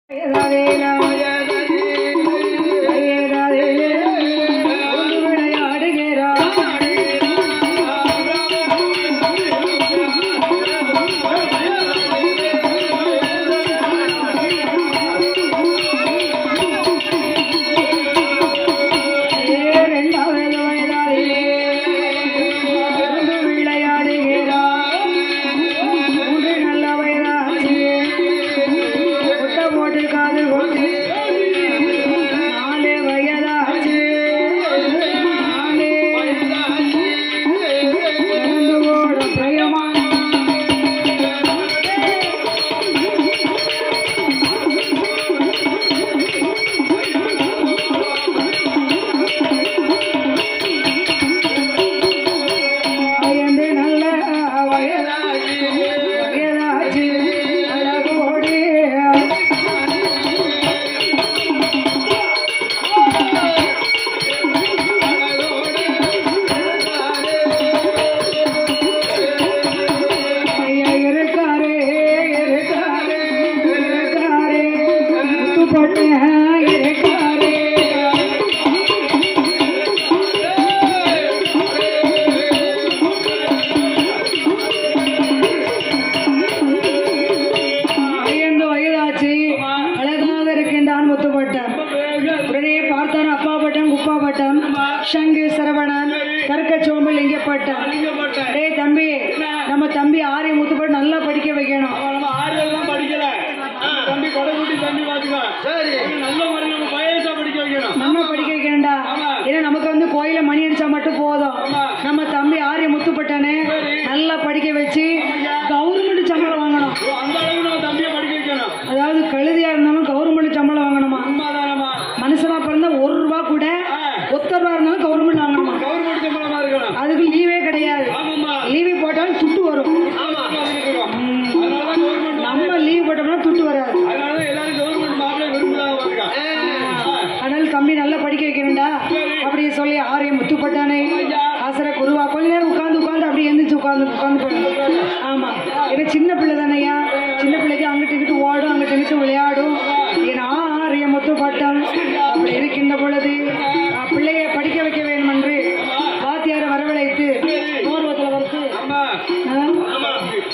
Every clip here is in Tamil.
போட்டு காது கொண்டு நாலே வயதாச்சு நாலே இறந்து ஓட பிரயமா என்று நல்ல வயதாச்சு வயதாச்சு அழகோடு ஐயா இருக்காரே இருக்காரே இருக்காரே முத்து பொண்ணு இருக்காரே ஐந்து வயதாச்சு அழகாக இருக்கின்றான் முத்துப்பட்டன் உடனே பார்த்தான் அப்பா பட்டம் குப்பா பட்டம் சங்கு சரவணன் கற்க சோம்பல் லிங்கப்பட்டம் டேய் தம்பி நம்ம தம்பி ஆரிய முத்துப்பட்டு நல்லா படிக்க வைக்கணும் நம்ம ஆரியெல்லாம் படிக்கல தம்பி கொடைக்குட்டி தம்பி பாத்துக்கோ சரி நல்ல மாதிரி நம்ம பயசா படிக்க வைக்கணும் நம்ம படிக்க வைக்கணும்டா ஏன்னா நமக்கு வந்து கோயில மணி அடிச்சா மட்டும் போதும் நம்ம தம்பி ஆரிய முத்துப்பட்டனே நல்லா படிக்க வச்சு கவர்மெண்ட் சம்பளம் வாங்கணும் ஓ, அந்த அளவுக்கு நம்ம தம்பியை படிக்க வைக்கணும் அதாவது கழுதியா இருந்தாலும் கவர்மெண்ட் சம்பளம் வாங்கணுமா உண்மைதானம்மா மனுஷனா பிறந்தா ஒரு ரூபா கூட ஒத்த ரூபா இருந்தாலும் கவர்மெண்ட் வாங்கணுமா கவர்மெண்ட் சம்பளமா இருக்கணும் அதுக்கு லீவே கிடையாது ஆமாம்மா லீவு போட்டாலும் துட்டு வரும் ஆமா அதனாலதான் கவர்மெண்ட் நம்ம லீவ் போட்டோம்னா துட்டு வராது அதனாலதான் எல்லாரும் கவர்மெண்ட் மாப்பிள்ளை விரும்புறாங்க பாருங்க அதனால தம்பி நல்லா படிக்க வைக்கணும்டா அப்படியே சொல்லி ஆரியம் முத்துப்பட்டானே ஆசர குருவா கொஞ்ச நேரம் உட்காந்து உட்காந்து அப்படியே எந்திரிச்சு உட்காந்து உட்காந்து போடணும் ஆமா ஏன்னா சின்ன பிள்ளை தானேயா சின்ன பிள்ளைக்கு அங்கிட்டு இங்கிட்டு ஓடும் அங்கிட்டு இங்கிட்டு விளையாடும் ஏன்னா ஆரியம் முத்துப்பட்டம் அப்படி இருக்கின்ற பொழுது அஹ், பிள்ளையை படிக்க வைக்க வேண்டும் என்று வாத்தியாரை வரவழைத்து நோர்வத்தில் வரைச்சு ஆமா ஆமா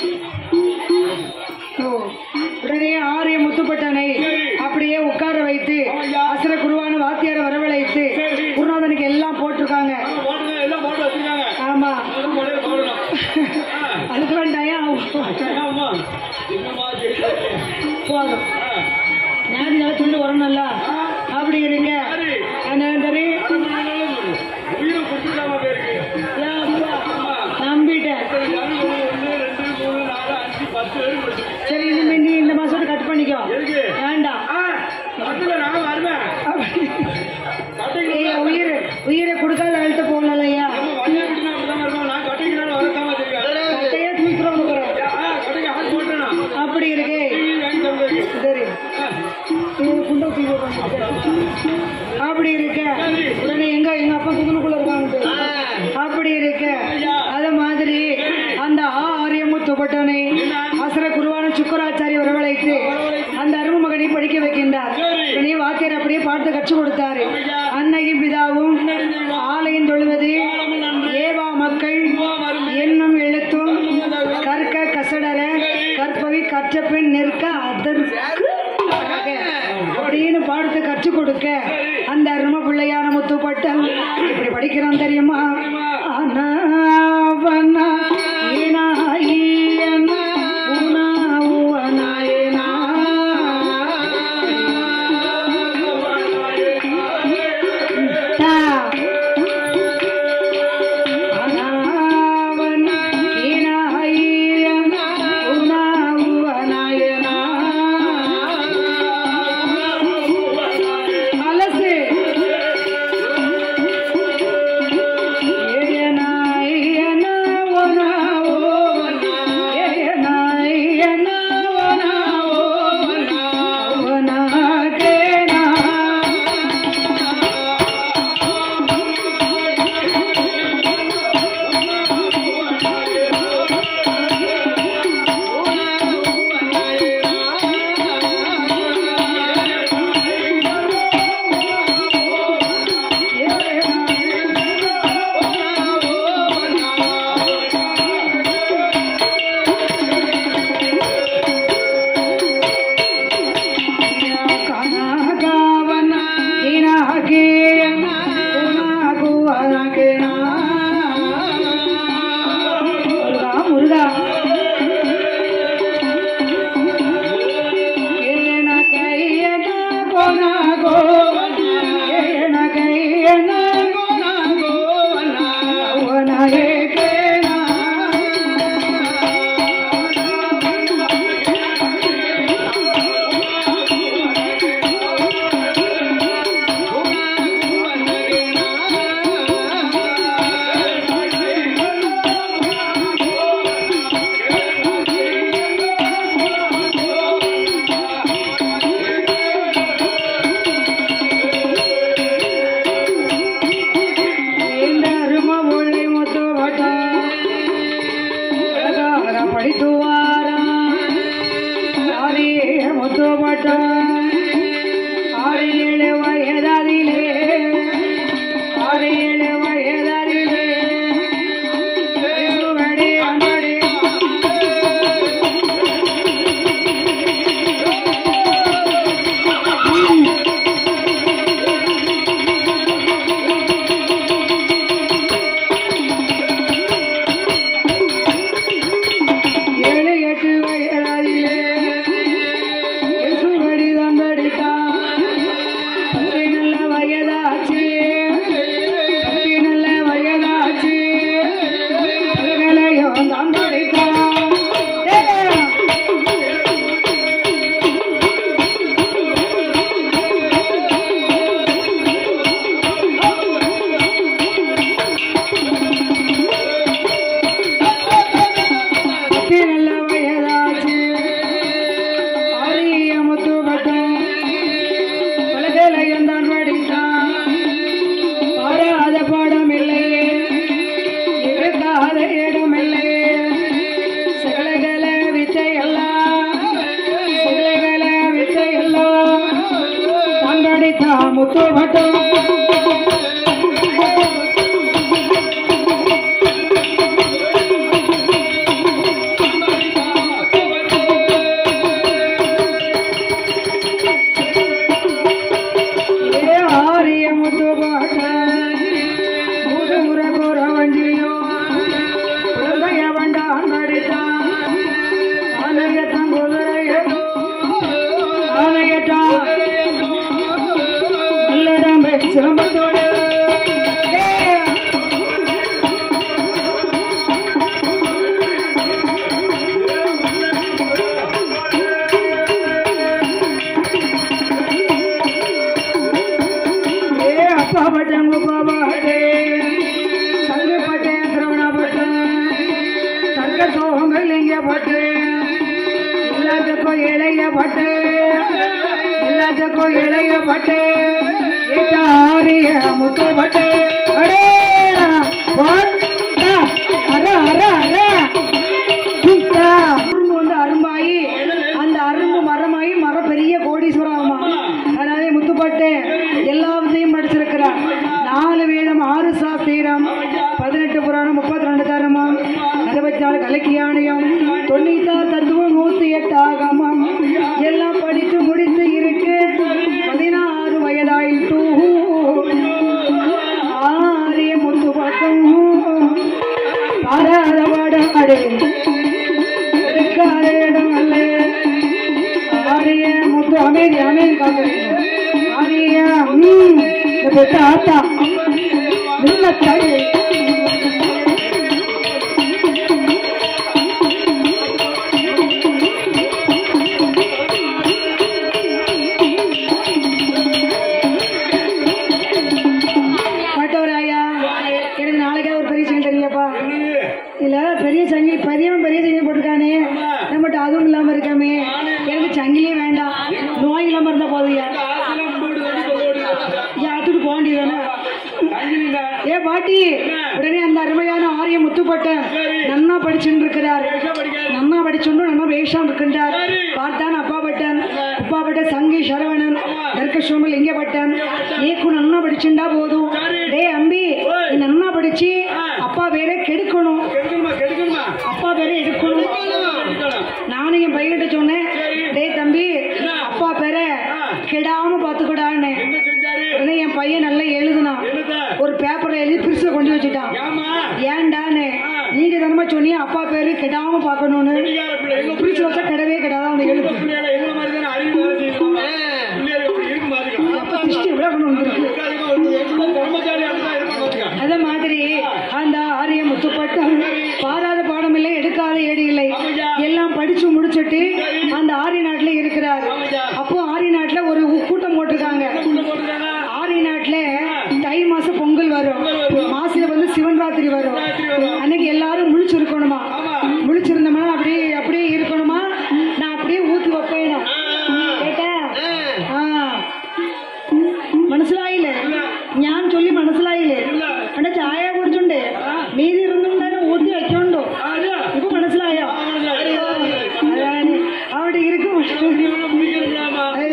ஓ. உடனே ஆரிய முத்துப்பட்டனை அப்படியே உட்கார வைத்து அசுர குருவான வாத்தியாரை வரவழைத்து குருநாதனுக்கு எல்லாம் போட்டிருக்காங்க போடுங்க எல்லாம் போட்டு வச்சிருக்காங்க ஆமா அதுவும் போடவே போடணும் அதுக்கெல்லாம் டயம் ஆமா என்னம்மா சரி போதும் ஞாதி நல்லா துண்டு வரணும்ல அப்படி இருங்க அதனால சரி உயிரை கொடுத்துட்டாமா பேருக்கு ஏன் அப்பா? நம்பிட்டேன் ஒன்று ரெண்டு மூணு நாலு அஞ்சு பத்து பேருக்கு கொடுத்து சரி இனிமே நீ இந்த மாசம் கட் பண்ணிக்கோ எதுக்கு வேண்டாம் ஆ பத்துல நான் வருவேன் கட்டைக்கு ஏய், உயிர் உயிரை கொடுக்காத அழுத்த போகலையா நம்ம வண்டியை விட்டு அப்படிதான் வருவோம் நான் கட்டைக்கு நான் வரத்தாம தெரியும் கட்டையே தூக்கிறோம் ஆ கட்டைக்கு ஆள் போட்டேனா அப்படி இருக்கே டிவி வாங்கி தந்ததுக்கு சரி இது குண்டை தூக்கி போடுறாங்க. அப்படி இருக்க உடனே எங்க எங்க அப்பா சுதனுக்குள்ள இருக்காங்க அப்படி இருக்க அத மாதிரி அந்த ஆரியமுத்துப்பட்டனை அசுர குருவான சுக்கராச்சாரி வரவழைத்து அந்த அரும மகனை படிக்க வைக்கின்றார் உடனே வாத்தியார் அப்படியே பார்த்து கற்றுக் கொடுத்தாரு அன்னையும் பிதாவும் ஆலயம் தொழுவது ஏவா மக்கள் என்னும் எழுத்தும் கற்க கசடர கற்பவி கற்ற பின் நிற்க அதற்கு அப்படின்னு பாடத்தை கற்றுக் கொடுக்க அந்த அரும பிள்ளையான முத்துப்பட்டன் இப்படி படிக்கிறான் தெரியுமா அனாவனா இனாயியன உணாவுவனாயினா. தா. அனாவனா இனாயியன உணாவுவனாயினா. அலசு ஏனா பட்டம் ஆறு ஏழு வயதாதிலே ஆறு ஏழு வயதாதிலே சுவடி அம்படி ஏழு எட்டு வயதாதிலே சுவடி தந்தடித்தான் தம்பி நல்ல வயதாச்சு தம்பி நல்ல வயதாச்சு நிலையம் தந்தடித்தான் தம்பி நல்ல வயதாச்சு அரிய முத்து பட்டம் உலகிலையும் தான் படித்தான் பாராத பாடம் இல்லையே இருக்காத இடம் இல்லையே சிலைகள வித்தை எல்லாம் சிலைகள வித்தை எல்லாம் தான் படித்தான் முத்து பட்டம் ஏ ஆரிய முத்து பட்டம் ஊர கூற வஞ்சியோ உலகைய வண்டான் படித்தான் ஆலயத்தான் குதிரையோ ஆலயத்தான் நல்லடம் சிலம்பத்தோடு ஏ அப்பா பட்டம் குப்பா பாட்டே சங்க பட்டேன் சிரவண பட்டம் தங்க சோகங்கள் இங்க பட்டு எல்லாத்துக்கும் இளைய பட்டு எல்லாத்துக்கும் இளைய பட்டு ஆரிய முத்து பட்டு அடே வாடா, அர அர அர சுத்தா. அரும்பு வந்து அரும்பாயி அந்த அரும்பு மரமாயி மரம் பெரிய கோடீஸ்வரம் ஆகுமா அதனால முத்துப்பட்டு எல்லாத்தையும் படிச்சிருக்கிறார் நாலு வேதம் ஆறு சாஸ்திரம் பதினெட்டு புராணம் முப்பத்தி ரெண்டு தரமம் அறுபத்தி நாலு கலக்கியானியம் தொண்ணூத்தாறு தத்துவம் நூத்தி எட்டு ஆகமம் எல்லாம் படித்து முடித்து இருக்கு பதினாறு வயதாயிட்டு ஆரிய முத்து பட்டம் பாராத பாடம் அடே எடுக்காத இடம் அல்ல ஆரிய முத்து அமைதி அமைதி காக்க வேண்டும் ஆரிய ம், இந்த பெத்த ஆத்தா நல்ல தாய் பாட்டவராயா எனக்கு நாளைக்கே ஒரு பெரிய சங்கி தெரியப்பா இல்ல பெரிய சங்கி பெரியவன் பெரிய சங்கி போட்டிருக்கானே நம்மகிட்ட அதுவும் இல்லாம இருக்காமே எனக்கு சங்கிலியே வேண்டாம் நோய் இல்லாம இருந்தா போதுயா யாத்துட்டு போக வேண்டியதானே ஏ பாட்டி உடனே அந்த அருமையான ஆரிய முத்துப்பட்டன் நன்னா படிச்சுட்டு இருக்கிறார் நன்னா படிச்சுண்டு நன்னா வேஷம் இருக்கின்றார் பார்த்தான் அப்பா பட்டன் அப்பா பட்டன் சங்கி சரவணன் தர்க்கசோமல் லிங்க பட்டன் ஏக்கு நன்னா படிச்சுண்டா போதும் டே அம்பி நீ நன்னா படிச்சு அப்பா பேரை கெடுக்கணும் அப்பா பேரை எடுக்கணும் நானும் என் பையன்கிட்ட சொன்னேன் டேய் தம்பி அப்பா பேரை கெடாம பாத்துக்கூடான்னு உடனே என் பையன் நல்லா எழுதுனான் ஒரு பேப்பர்ல எழுதி பிரிச்சு கொண்டு வச்சுட்டான் ஏன்டான்னு நீங்க தானமா சொன்னீங்க அப்பா பேரு கெடாம பார்க்கணும்னு பிரிச்சு வச்சா கெடவே கெடாதான் அந்த எழுத்து அப்ப திருஷ்டி எவ்வளவு கொண்டு வந்திருக்கு அத மாதிரி அந்த ஆரிய முத்துப்பட்டம் பாராத பாடம் இல்லை எடுக்காத ஏடு இல்லை எல்லாம் படிச்சு முடிச்சிட்டு அந்த ஆரிய நாட்டுல இருக்கிறார் அப்போ ஆரிய நாட்டுல ஒரு கூட்டம் போட்டிருக்காங்க ஆரிய நாட்டுல தை மாசம் பொங்கல் வரும் மாசில வந்து சிவன் ராத்திரி வரும் அன்னைக்கு எல்லாரும் முழிச்சிருக்கணுமா முழிச்சிருந்தோம்னா அப்படியே அப்படியே இருக்கணுமா நான் அப்படியே ஊத்தி வைப்பேன் കേട്ടാ ആ മനസ്സിലായില്ലേ ഞാൻ ചൊല്ലി മനസ്സിലായില്ലേ അവിടെ ചായ കുടിച്ചുണ്ട് മീതി ഇരുന്നുണ്ടാണ് ഊത്തി വെച്ചോണ്ടോ ഇപ്പൊ മനസ്സിലായോ അതാണ് അവിടെ ഇരിക്കും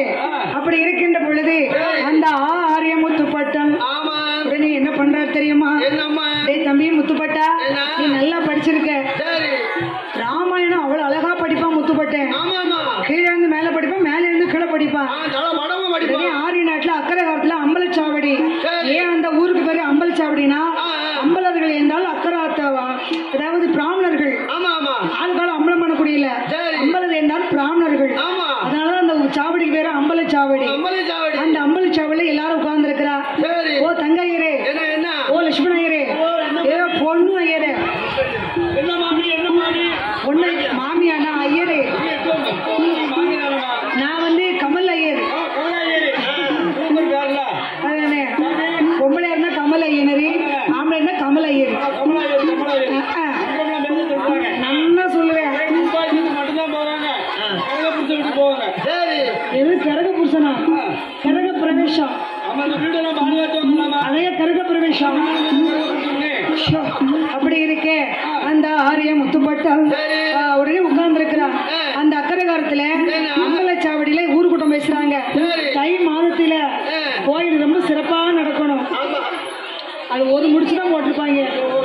அப்படி இருக்கின்ற பொழுது அந்த ஆரிய முத்துப்பட்டம் ஆமா உடனே என்ன பண்றாரு தெரியுமா என்னம்மா டேய் தம்பி முத்துப்பட்டா என்ன? நீ நல்லா படிச்சிருக்க சரி ராமாயணம் அவ்வளவு அழகா படிப்பான் முத்துப்பட்டேன் ஆமாமா கீழே இருந்து மேல படிப்பான் மேல இருந்து கீழே படிப்பான் ஆ தல படமும் உடனே படிப்பான் ஆரிய நாட்டுல அக்கறை காலத்துல அம்பலச்சாவடி சரி. ஏன் அந்த ஊருக்கு பேரு அம்பலச்சாவடினா ஆ, ஆ. அம்பலர்கள் என்றால் அக்கராத்தவா அதாவது பிராமணர்கள் ஆமா ஆமா ஆள்காலம் அம்பலம் பண்ணக்கூடியல சரி. அம்பலர் என்றால் பிராமணர்கள் ஆமா அதனால அந்த சாவடிக்கு பேரு அம்பலச்சாவடி அம்பலி சாவடி அந்த அம்பலச்சாவடியில எல்லாரும் உட்கார்ந்து இருக்கிறா சரி ஓ தங்கையரே என்ன என்ன ஓ லட்சுமண ஐயரே ஏ பொண்ணு ஐயரே என்ன மாமி என்ன மாமி பொண்ணு மாமியானா ஐயரே மாமியாரா நான் வந்து கமல் ஐயர் கோலாயேரி சூப்பர் பேர்ல அதானே பொம்பளை இருந்தா கமல் ஐயனரி ஆம்பளை இருந்தா கமல் ஐயர் கமலாயேரி கமலாயேரி ஆ, ஆ. இப்பெல்லாம் மெல்ல சொல்றாங்க நல்லா சொல்லுவேன் துப்பாக்கிக்கு மட்டும்தான் போறாங்க கனக புடிச்சு விட்டு போவாங்க சரி எது கரக புருஷனா கரக பிரவேசம் நம்ம இந்த வீடெல்லாம் பாதுகாத்து வந்துடலாமா அதைய கரக பிரவேசம் ஷோ, அப்படி இருக்கே அந்த ஆரிய முத்துப்பட்டம் ஆ, உடனே உட்கார்ந்து இருக்கிறான் அந்த அக்கரகாரத்துல மங்களச்சாவடியில ஊர் கூட்டம் பேசுறாங்க தை மாதத்துல கோயில் ரொம்ப சிறப்பா நடக்கணும் அது ஒரு முடிச்சுதான் போட்டிருப்பாங்க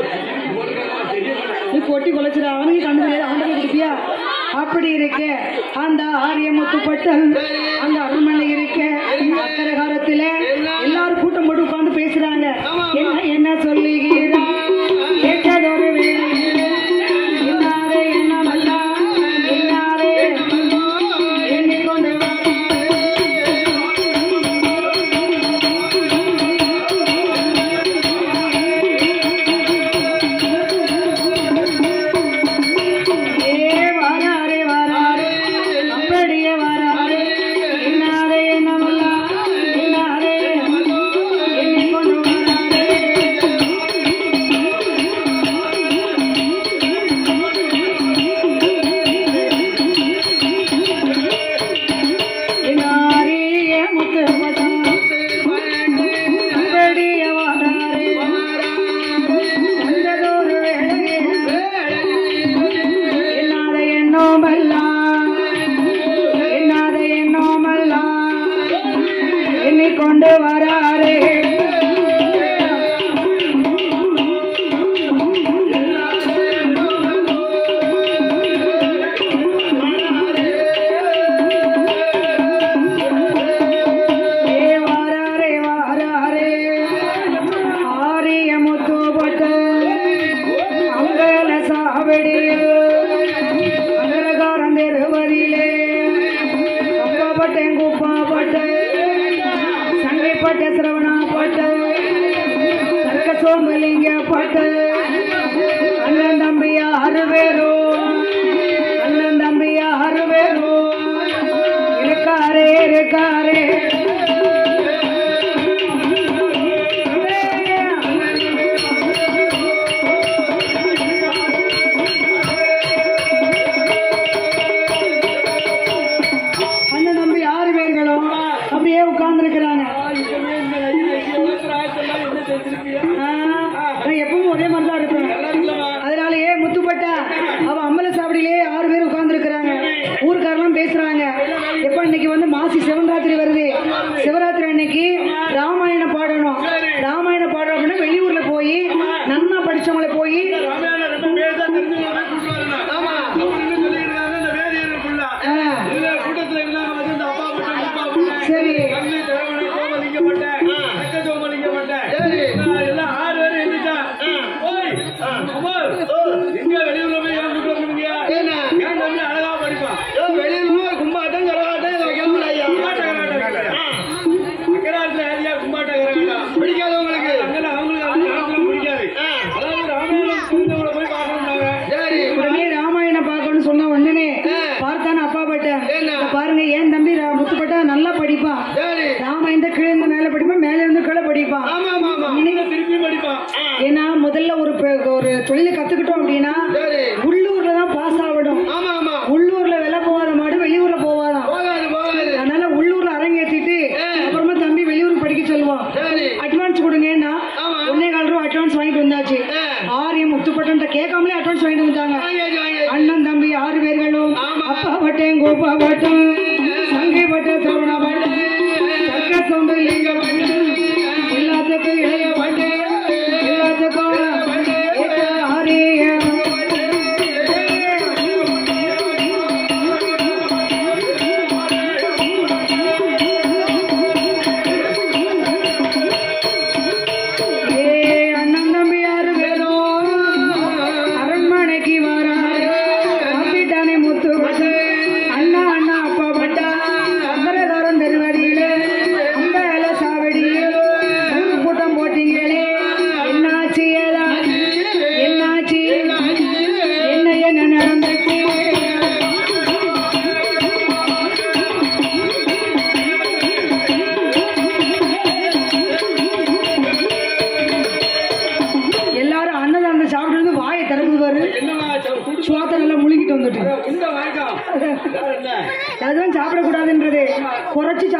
நீ கொட்டி கொலைச்சிட அவனுக்கு கண்டு தெரியாது அவனுக்கு கொடுப்பியா அப்படி இருக்கே அந்த ஆரிய முத்துப்பட்டம் அந்த அரண்மனை இருக்க அக்கரகாரத்துல எல்லாரும் கூட்டம் போட்டு உட்கார்ந்து பேசுறாங்க என்ன என்ன சொல்லுகிறா கேட்டதொரு வேளையிலே, இன்னாரே என்னமல்லா, இன்னாரே எண்ணிக்கொண்டு வா. ஏ வாராரே வாராரே அப்படியே வாராரே இன்னாரே என்னமல்லா, இன்னாரே எண்ணிக்கொண்டு வாராரே இன்னாரே முத்துப்பட்டம் அப்படியே வாராரே வந்ததொரு வேளையிலே என்னாத எண்ணோமெல்லாம் என்னாத எண்ணோமெல்லாம் எண்ணிக்கொண்டு வராரே ஏ வாராரே வாராரே ஆரிய முத்து பட்டு அங்கல சாவடியில் அங்கரகாரம் தெருவதிலே அப்பாப்பட்டேன் குப்பாப்பட்டு சங்கைப்பட்ட சிரவணாப்பட்டு தர்க்க சோம்பலிங்க பட்டு அண்ணன் தம்பியா ஆறு பேரும் அண்ணன் தம்பியா ஆறு பேரும் இருக்காரே இருக்காரே அண்ணன் தம்பி ஆறு பேர்களும் அப்படியே உட்கார்ந்து இருக்கிறாங்க எப்பவும் ஒரே மாதிரி தான் இருப்பேன் அதனாலயே முத்துப்பட்டா அவ அம்மல சாவடியிலே ஆறு பேர் உட்கார்ந்து இருக்கிறாங்க ஊருக்காரெல்லாம் பேசுறாங்க எப்ப இன்னைக்கு வந்து மாசி சிவராத்திரி வருது சிவராத்திரி அன்னைக்கு ராமாயணம் பாடணும் ராமாயணம் பாடணும் அப்படின்னா வெளியூர்ல போய் நன்னா படிச்சவங்கள போய் ஆ, சரி எங்க வெளியூர்ல போய் ஏன் கூட்டு வந்தீங்க ஏன் தம்பி அழகா படிப்பான் கும்பாட்டம் கரகாட்டம் இதை வைக்கணும் ஐயா அக்கராத்துல ஏரியா கும்பாட்ட கரகாட்டம் பிடிக்காது உங்களுக்கு அங்கெல்லாம் அவங்களுக்கு அது யாருக்கும் பிடிக்காது அதாவது ராமாயணம் புரிஞ்சவங்கள போய் பார்க்கணும்னாங்க சரி உடனே ராமாயணம் பார்க்கணும்னு சொன்ன உடனே பார்த்தான அப்பா பட்டேன் என்ன? பாருங்க ஏன் தம்பி ரா- முத்துப்பட்டா நல்லா படிப்பான் சரி ராமாயணத்தை கீழே இருந்து மேல படிப்பான் மேல இருந்து கீழே படிப்பான் ஆமா ஆமா ஆமா இன்னைக்கு திருப்பி படிப்பான் ஏன்னா முதல்ல ஒரு பெ- ஒரு தொழிலை கத்துக்கிட்டோம் அப்படின்னா சரி உள்ளூர்ல தான் பாஸ் ஆகணும் ஆமா ஆமா உள்ளூர்ல விலை போகாத மாடு வெளியூர்ல போவாதான் போகாது போகாது அதனால உள்ளூர்ல அரங்கேற்றிட்டு அப்புறமா தம்பி வெளியூருக்கு படிக்க சொல்லுவான் சரி அட்வான்ஸ் கொடுங்கன்னா ஆமா. ஒன்னே கால் ரூபா அட்வான்ஸ் வாங்கிட்டு வந்தாச்சு ஆ. ஆரியம் முத்துப்பட்டன் கேட்காமலே அட்வான்ஸ் வாங்கிட்டு வந்தாங்க வாங்கியாச்சு வாங்கியாச்சு அண்ணன் தம்பி ஆறு பேர்களும் ஆமா. அப்பா பட்டேன் கோப்பா பட்டம் சங்கை பட்ட திருவண்ணா பட்டம்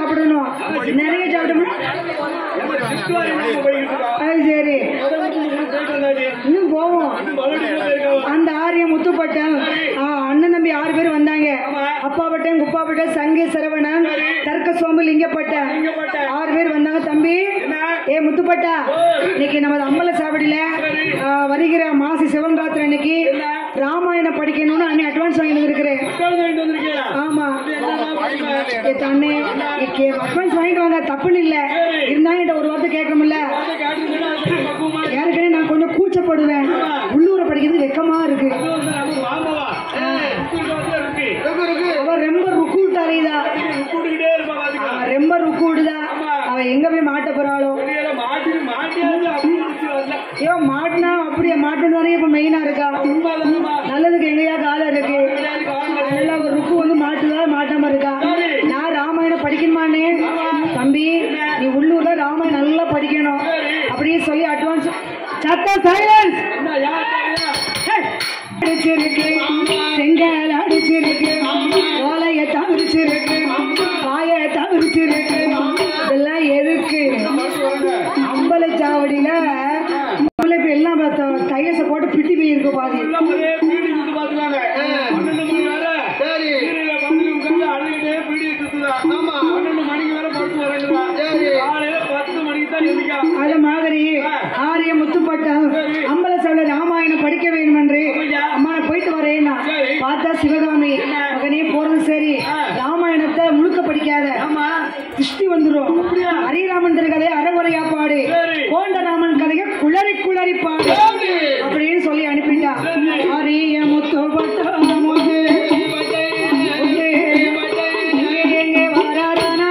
சாப்பிடணும் நிறைய சாப்பிடணும் ஏமா, சித்துவாரி வீட்டுக்கு போய்கிட்டு இருக்கா. அது சரி அதை விட்டு இங்க போயிட்டு வந்தாச்சு. இன்னும் போவோம் மறுபடியும் போயிருக்காவா? அந்த ஆரிய முத்துப்பட்டம் ஆ, அண்ணன் தம்பி ஆறு பேர் வந்தாங்க அப்பாப்பட்டம் குப்பாப்பட்டம் சங்கே சரவணன் தர்க்க சோம்பு லிங்கப்பட்டம் லிங்கப்பட்டம். ஆறு பேர் வந்தாங்க தம்பி என்ன? ஏ முத்துப்பட்டா இன்னைக்கு நமது அம்பல சாவடியில ஆ, வருகிற மாசி சிவன் ராத்திரி அன்னைக்கு ராமாயணம் படிக்கணும்னு அன்னை அட்வான்ஸ் வாங்கி இருக்கிறேன் உட்கார்ந்து வாங்கிட்டு வந்திருக்கியா? ஆமா என்னடா படிப்ப? ஏ தண்ணே அட்வான்ஸ் வாங்கிட்டு வாங்க தப்புன்னு இல்ல இருந்தாலும் என்கிட்ட ஒரு வார்த்தை கேட்கணும்ல அதை காட்டுறதுன்னா அது பக்குவமா இருக்கு. ஏற்கனவே நான் கொஞ்சம் கூச்சப்படுவேன் உள்ளூர படிக்கிறது வெக்கமா இருக்கு இது வந்து நம்ம வாங்கவா? உப்பு தோசை இருக்கு. அவ ரொம்ப ருக்கூட்டு அறையுதா கூப்பிட்டுக்கிட்டே இருப்பா பாத்துக்க. அவ ரொம்ப ருக்கூடுதா அவ எங்க போய் மாட்ட போறாளோ வெளியில மாட்டி மாட்டியாவது அப்படி முடிச்சு வரல. ஐயோ மாட்டினா அப்படியே மாட்டணும் தானே இப்ப மெயினா இருக்கா உண்மைதானம்மா? நல்லதுக்கு எங்கயா காலம் இருக்கு கிடையாது, காரணம் இல்லை. அதனால அவ ருக்கு வந்து மாட்டுதா மாட்டாம இருக்கா நான் ராமாயணம் படிக்கணுமானே தம்பி நீ உள்ளூர்ல ராமாயணம் நல்லா படிக்கணும் அப்படியே சொல்லி அட்வான்ஸ் சத்த சைலன்ஸ் என்ன, யார் தாயா? அடிச்சிருக்கு செங்கல் அடிச்சிருக்கு ஓலைய தவிர்ச்சிருக்கு பாய தவிர்ச்சிருக்கு இதெல்லாம் எதுக்கு அம்பலச்சாவடியில இப்ப எல்லாம் பார்த்தோம் கையச போட்டு பிட்டி போயிருக்கு பாதி எல்லாம் ஒரே பீடி சுத்து பாத்துக்காங்க. பன்னெண்டு மணி வேற கீரையில பந்து உட்கார்ந்து அழுதுகிட்டே பீடியை சுத்துதா. பன்னெண்டு மணிக்கு வேற படுத்து உறங்குதா. காலையில பத்து மணிக்கு தான் எந்திரிக்கா. அது மாதிரி ஆரிய முத்துப்பட்டம் அம்பலசாவடியில ராமாயணம் படிக்க வேண்டும் என்று அம்மா நான் போயிட்டு வரேன் நான். பார்த்தா சிவகாமி மகனே போறது சரி ராமாயணத்தை முழுக்க படிக்காத ஆமா. திருஷ்டி வந்துரும் ஹரிராமன் கதையை அறகுறையா பாடு கோண்டராமன் கதையை குளறி குளறி பாடு அப்படின்னு சொல்லி அனுப்பிட்டா அரிய முத்துப்பட்டம் முத்து, முத்து, இங்கே எங்கே வராதானா?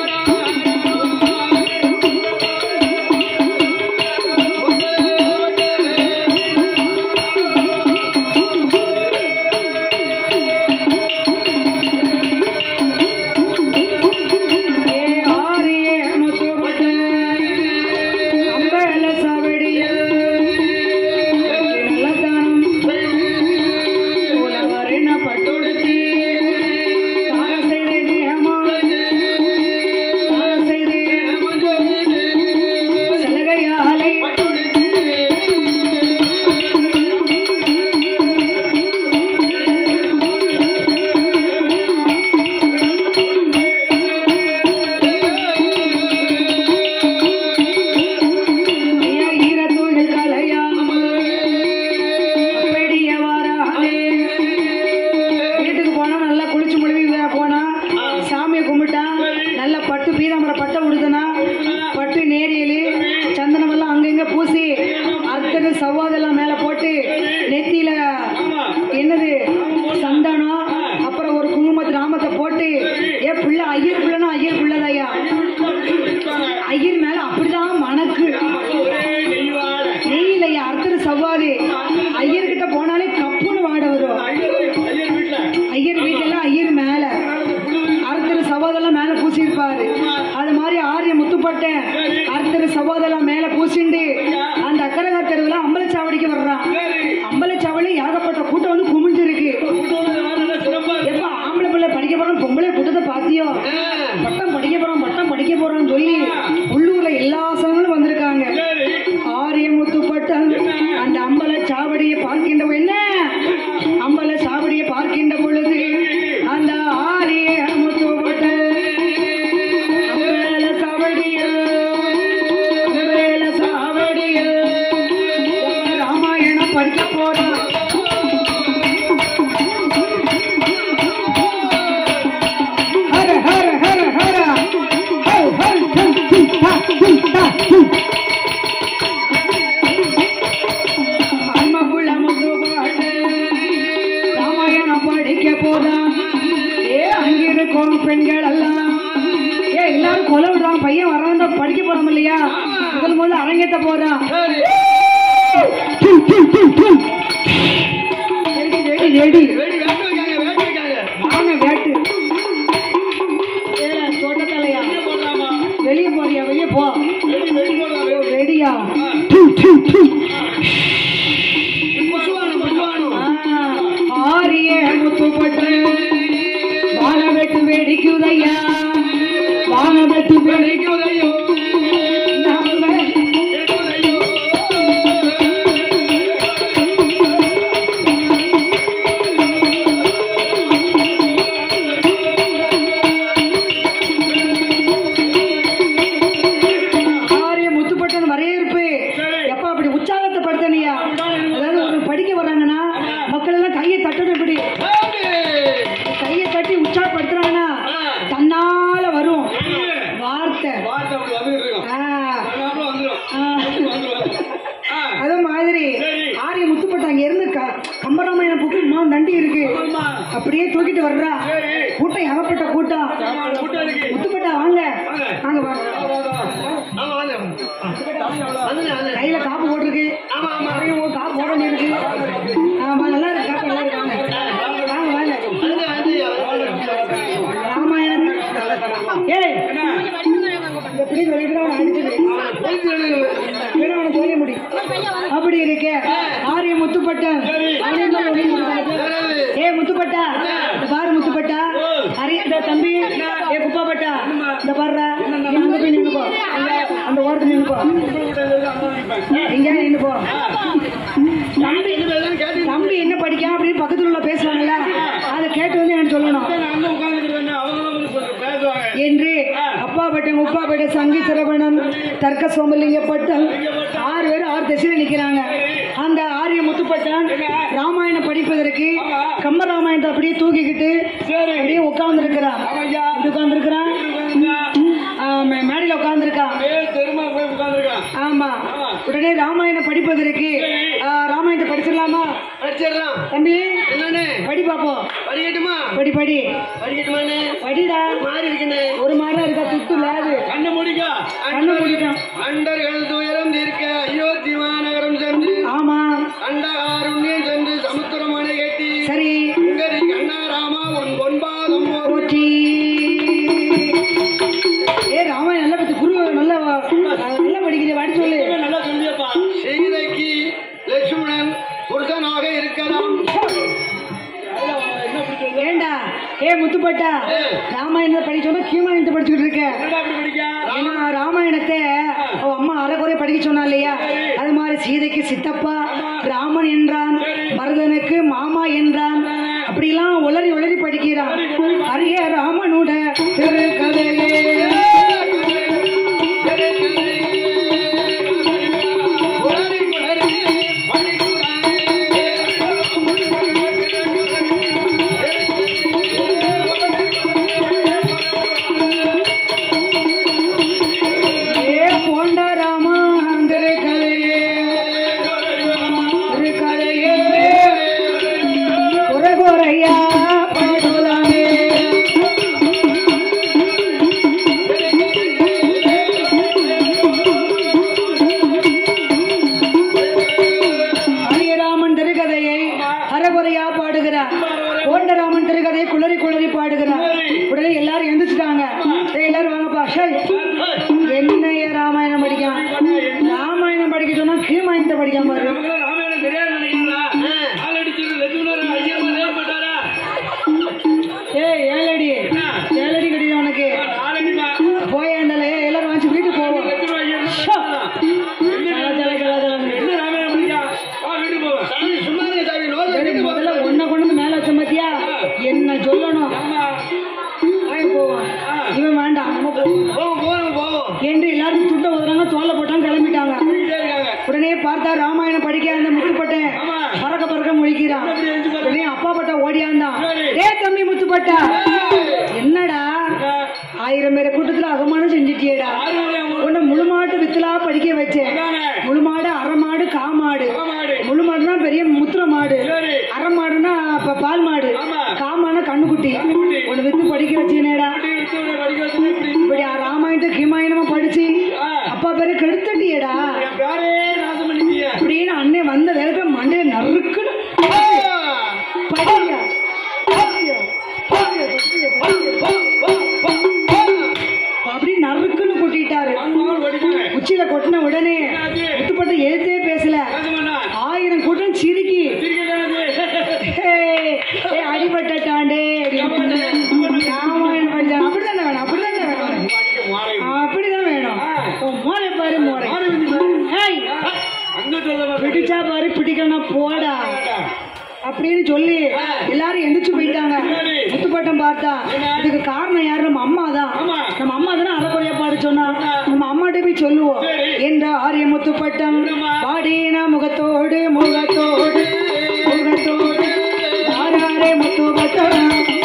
ஏ ஆரிய முத்துப்பட்டம் அம்பல சாவடியில் நல்லதானம் உலவரின பட்டுடுத்தி தார செய்தே நியமா தார செய்தே சலகையாலே ஐயா ஈரத்தூயில் கலையாமல் அப்படியே வாராதே. வீட்டுக்கு போனா நல்லா குளிச்சு முழுவி வே- போனா சாமியை கும்பிட்டா நல்ல பட்டு பீதாம்பர பட்டை உடுதுனா பட்டு நேரியலு சந்தனம் எல்லாம் அங்கங்க பூசி அர்த்தகு சவ்வாதெல்லாம் மேல போட்டு நெத்தியில என்னது சந்தனம் அப்புறம் ஒரு குங்குமத்து நாமத்தை போட்டு ஏ பிள்ளை ஐயர் பிள்ளைனா ஐயர் பிள்ளைதாயா ஐயர் மேல அப்படிதான் மணக்கு ஒரே நெய்வாடை. நெய்யிலையா அர்த்தரு சவ்வாது ஐயர்கிட்ட போனாலே கப்புன்னு வாட வரும் ஐயர் ஐயர் வீட்டுல ஐயர் வீட்டுல ஐயர் மேல அர்த்தரு சவாதெல்லாம் மேல பூசியிருப்பாரு அது மாதிரி ஆரிய முத்துப்பட்டேன் அர்த்தரு சவாதெல்லாம் மேல பூசிண்டு அந்த அக்கரகா தெருவுல அம்பலச்சாவடிக்கு வர்றான் அம்பலச்சாவடி ஏகப்பட்ட கூட்டம் வந்து குமிஞ்சிருக்கு எப்ப ஆம்பளை பிள்ளை படிக்க போறோம் பொம்பளை கூட்டத்தை பாத்தியோ பட்டம் படிக்க போறோம் பட்டம் படிக்க போறோம்னு சொல்லி உள்ளூர்ல எல்லா சனங்களும் வந்திருக்காங்க ஆரிய முத்துப்பட்டம் அந்த அம்பல சாவடியை பார்க்கின்ற என்ன அம்பல சாவடியை பார்க்கின்ற பொழுது அந்த ஆரிய முத்துப்பட்டம் அம்பல சாவடியில் அம்பல சாவடியில் ராமாயணம் படிக்க போறான் ஹர ஹர ஹர ஹர ஹர் ஹர் டும் டும் தா டும் தா டும் அம்மகுள்ள முத்துப்பாட்டு ராமாயணம் படிக்க போறான் ஏ அங்கிருக்கும் பெண்கள் எல்லாம் ஏ எல்லாரும் கொலை விடுறான் பையன் வரான் படிக்க போறோம் இல்லையா முதல் முதல்ல அரங்கேத்த போறான் டும், டும், டும், டும். ரெடி ரெடி ரெடி வாங்க வேட்டு ஏல தோட்டத்தலையா வெளியே போறியா வெளியே போ ஓ, ரெடியா ஆ, ஆரிய முத்துப்பட்டு வாழ வெட்டு வெடிக்குதையா வானவெட்டி பெண் கிடைக்குதையோ நம்ம கிடைக்குதையோ ஆரிய முத்துப்பட்டன் வரவேற்பு எப்ப அப்படி உற்சாகத்தை படுத்தனியா அதாவது ஒரு படிக்க வர்றாங்கன்னா மக்கள் எல்லாம் கையை தட்டணும் இப்படி கையை தட்டி உற்சாகப்படுத்துறாங்கன்னா தன்னால வரும் வார்த்தை வார்த்தை அப்படி வந்துட்டு இருக்கோம் ஆ, அப்புறம் வந்துடும் ஆ. வந்துடும் ஆ அது மாதிரி சரி. ஆரிய முத்துப்பட்டு அங்க இருந்து க- கம்பராமாயண புக்கு மா நண்டி இருக்கு ஆமா. அப்படியே தூக்கிட்டு வர்றா சரி. கூட்டம் ஏகப்பட்ட கூட்டம் ஆமா, கூட்டம் இருக்கு. முத்துப்பட்டா வாங்க வாங்க. வாங்க வாங்க ஆமா வாங்க வந்துங்க வந்துங்க கையில காப்பு போட்டிருக்கு ஆமா ஆமா நிறைய ஒரு காப்பு போட இருக்கு ஆமா நல்லா இருக்கு காப்பு நல்லா இருக்கு வாங்க வாங்க வாங்க வந்துங்க வந்துங்க ராமாயணம் ஏய் எப்படி சொல்லிட்டு அவனை அடிச்சது வேணும் அவனை சொல்ல முடியும் அப்படி இருக்க ஆரிய முத்துப்பட்டன் அவனே தான் ஒளி கொடுத்தாரு. ஏ முத்துப்பட்டா இந்த பாரு முத்துப்பட்டா அரிய இந்த தம்பி ஏ குப்பாப்பட்டா இந்த பாருடா நீ அங்க போய் நின்னுக்கோ அந்த ஓரத்துல நின்னுக்கோ எங்க நின்னுக்கோ தம்பி தம்பி என்ன படிக்கான் அப்படின்னு பக்கத்துல உள்ள பேசுவாங்கல்ல அதை கேட்டு வந்து எனக்கு சொல்லணும் அங்க உட்கார்ந்துருக்காங்க அவங்களும் வந்து கொஞ்சம் பேசுவாங்க என்று அப்பா பட்டன் உப்பா பட்டன் சங்கி சிரவணன் தர்க்க சோமலிங்கப்பட்டன் ஆறு பேர் ஆறு திசையில நிக்கிறாங்க அந்த ஆரிய முத்துப்பட்டன் ராமாயணம் படிப்பதற்கு கம்ப ராமாயணத்தை அப்படியே தூக்கிக்கிட்டு அப்படியே உட்கார்ந்து இருக்கிறான் ஐயா உட்கார்ந்து இருக்கிறான் மேடையில உட்கார்ந்துருக்கான் தெருமா போய் உட்கார்ந்துருக்கான் ஆமா உடனே ராமாயணம் படிப்பதற்கு ஆ, ராமாயணத்தை படிச்சிடலாமா படிச்சிடலாம் தம்பி என்னண்ணே படி பாப்போம் படிக்கட்டுமா படி படி படிக்கட்டுமாண்ணே படிடா மாறி இருக்குண்ணே ஒரு மாதிரி இருக்கா துட்டு இல்லாது கண்ணை முடிக்கா கண்ணு மூடிட்டான் அண்டர்கள் துயரம் தீர்க்க அயோத்தி மாநகரம் சென்று ஆமா அண்டகாருண்யம் சென்று சமுத்திரம் அணை கட்டி சரி சுங்கரி கண்ணாராமா உன் பொன்பாதம் ஒரு போற்றி ஏ ராமாயணம் நல்லா பத்தி குரு நல்லா நல்லா படிக்கிறீ வாடி சொல்லு நல்லா சொல்லியப்பா சீதைக்கு லட்சுமணன் புருஷனாக இருக்கலாம் என்ன பிடிச்சது ஏண்டா ஏ முத்துப்பட்டா ராமாயணத்தை படிச்சோன்னா கீமாயணத்தை படிச்சுக்கிட்டு இருக்க என்னடா அப்படி படிக்க ஏன்னா ராமாயணத்தை அவ அம்மா அரைக்குறை படிக்க சொன்னா இல்லையா அது மாதிரி சீதைக்கு சித்தப்பா ராமன் என்றான் பரதனுக்கு மாமா என்றான் அப்படிலாம் உளறி உளறி படிக்கிறான் அரிய ராமனுட திருக்கதையே ஏ போண்ட ராமா திருக்கதையே திருக்கதையே குறை குறையா பாடுதாமே ஹரியராமன் திருக்கதையை அறகுறையா பாடுகிறார் கோண்டராமன் திருக்கதையை குளறி குளறி பாடுகிறார் உடனே எல்லாரும் எந்திரிச்சிட்டாங்க ஏய், எல்லாரும் வாங்கப்பா ஷை என்னைய ராமாயணம் படிக்கான் ராமாயணம் படிக்க சொன்னா கீமாயணத்தை படிக்காம பாரு நமக்குலாம் ராமாயணம் தெரியாது நினைக்கிறீங்களா? ஆள் அடிச்சது லட்சுமணர் ஐயர் மாதிரி ஏற்பட்டாரா? ஏய் ஏழடி ஏழடி கிடையாது உனக்கு ஆள் அடிப்பா. போய் அந்த எல்லாரும் வாங்கி வீட்டுக்கு போவோம் லட்சுமணர் ஐயர் மாதிரி பேசுறாரா? ஜல, ஜல, ஜல, ஜலன்னு. என்ன ராமாயணம் படிக்கா? வா, வீட்டுக்கு போவோம். சரி, முதல்ல ஒன்ன கொண்டு வந்து மேல வச்ச மத்தியா என்ன சொல்லணும் ஆமா. வாங்க போவோம் இவன் வேண்டாம் நம்ம போவோம் போவோம், போவோம், போவோம். என்று எல்லாரும் துட்ட உதறாங்க தோலை போட்டாங்க கிளம்பிட்டாங்க போயிட்டே இருக்காங்க. உடனே பார்த்தா ராமாயணம் படிக்க அந்த முத்துப்பட்டேன் ஆமா. பறக்க பறக்க முழிக்கிறான் அப்படி எழுந்து பாரு. உடனே அப்பா பட்டா ஓடியாந்தான் சரி. ஏ தம்பி முத்துப்பட்டா என்னடா ஆயிரம் பேரை கூட்டத்துல அவமானம் செஞ்சுட்டியேடா ஆறு மணி ஆகும். உன்னை முழுமாட்டு வித்தலா படிக்க வச்சேன் அதானே. முழுமாடு அரைமாடு காமாடு ஆமாடி. முழு மாடுனா பெரிய முத்திர மாடு சரி. அரை மாடுனா அப்ப பால் மாடு ஆமா. காமான கண்ணுக்குட்டி கண்ணுக்குட்டி. உன்னை வித்து படிக்க வச்சேனேடா இப்படி விட்டு உன்னை படிக்க வச்சது இப்படி. இப்படி ராமாயணத்தை கீமாயணமா படிச்சு ஆ. அப்பா பேரை கெடுத்துட்டியேடா என் பேரே நாசம் பண்ணிட்டீங்க. அப்படின்னு அண்ணன் வந்த வேலை மண்டைய நறுக்குன்னு படியா படியா, படியா, படியா, படியா. அப்படி நறுக்குன்னு கொட்டிட்டாரு பிடிச்சா பாரு பிடிக்கணும் போடா அப்படின்னு சொல்லி எல்லாரும் எந்திரிச்சு போயிட்டாங்க முத்துப்பட்டம் பார்த்தா இதுக்கு காரணம் யாரு நம்ம அம்மா தான் ஆமா. நம்ம அம்மா தானே அறக்குறையா பாட சொன்னா நம்ம அம்மாட்ட போய் சொல்லுவோம் சரி. என்ற ஆரிய முத்துப்பட்டம் என்னம்மா? பாடின முகத்தோடு முகத்தோடு முகத்தோடு ஆராரே முத்துப்பட்டம்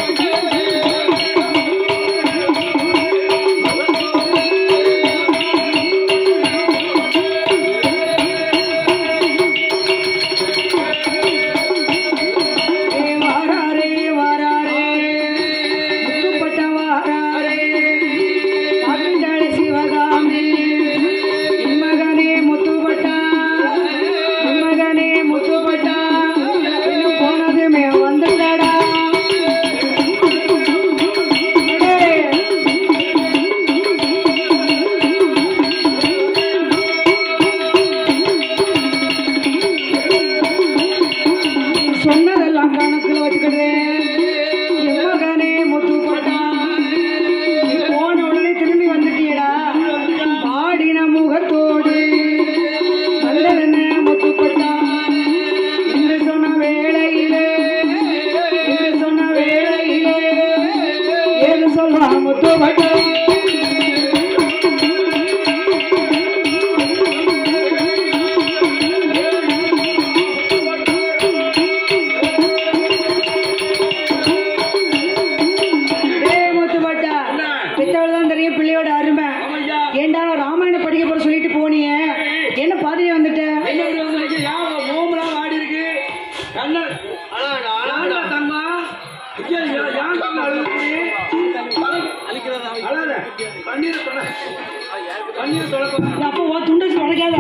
ஏ வாராரே வாராரே முத்துப்பட்டம் வாராரே காட்டுண்டாள சிவகாமி என் மகனே முத்துப்பட்டா என் மகனே முத்துப்பட்டா இன்னும் போனதுமே வந்துடடா ஏய், சொன்னதெல்லாம் கணக்குல வச்சுக்கிடுவேன் என் மகனே முத்துப்பட்டா நீ போன உடனே திரும்பி வந்துட்டியடா பாடின முகத்தோடு வந்ததென்ன முத்துப்பட்டா என்று சொன்ன வேளையிலே என்று சொன்ன வேளையிலே ஏது சொல்வா முத்துப்பட்டா ஏய் முத்துப்பட்டா பெத்தவள் தான் தெரியும் பிள்ளையோட அருமை ஆமையா ஏண்டா ராமாயணம் படிக்க போற சொல்லிட்டு போனியே என்ன பாதியே வந்துட்ட என்ன இப்படி வந்திருக்கு? யார் மோமெல்லாம் வாடி இருக்கு? கண்ணன். யாருடா தங்கமா? ஐயா, யா- யார் தங்கமா அழுகுது நீ? அழாத. கண்ணீரை தொட. கண்ணீரை தொடக்கூடாது. அப்போ உன் துண்டு வச்சு உடைக்காத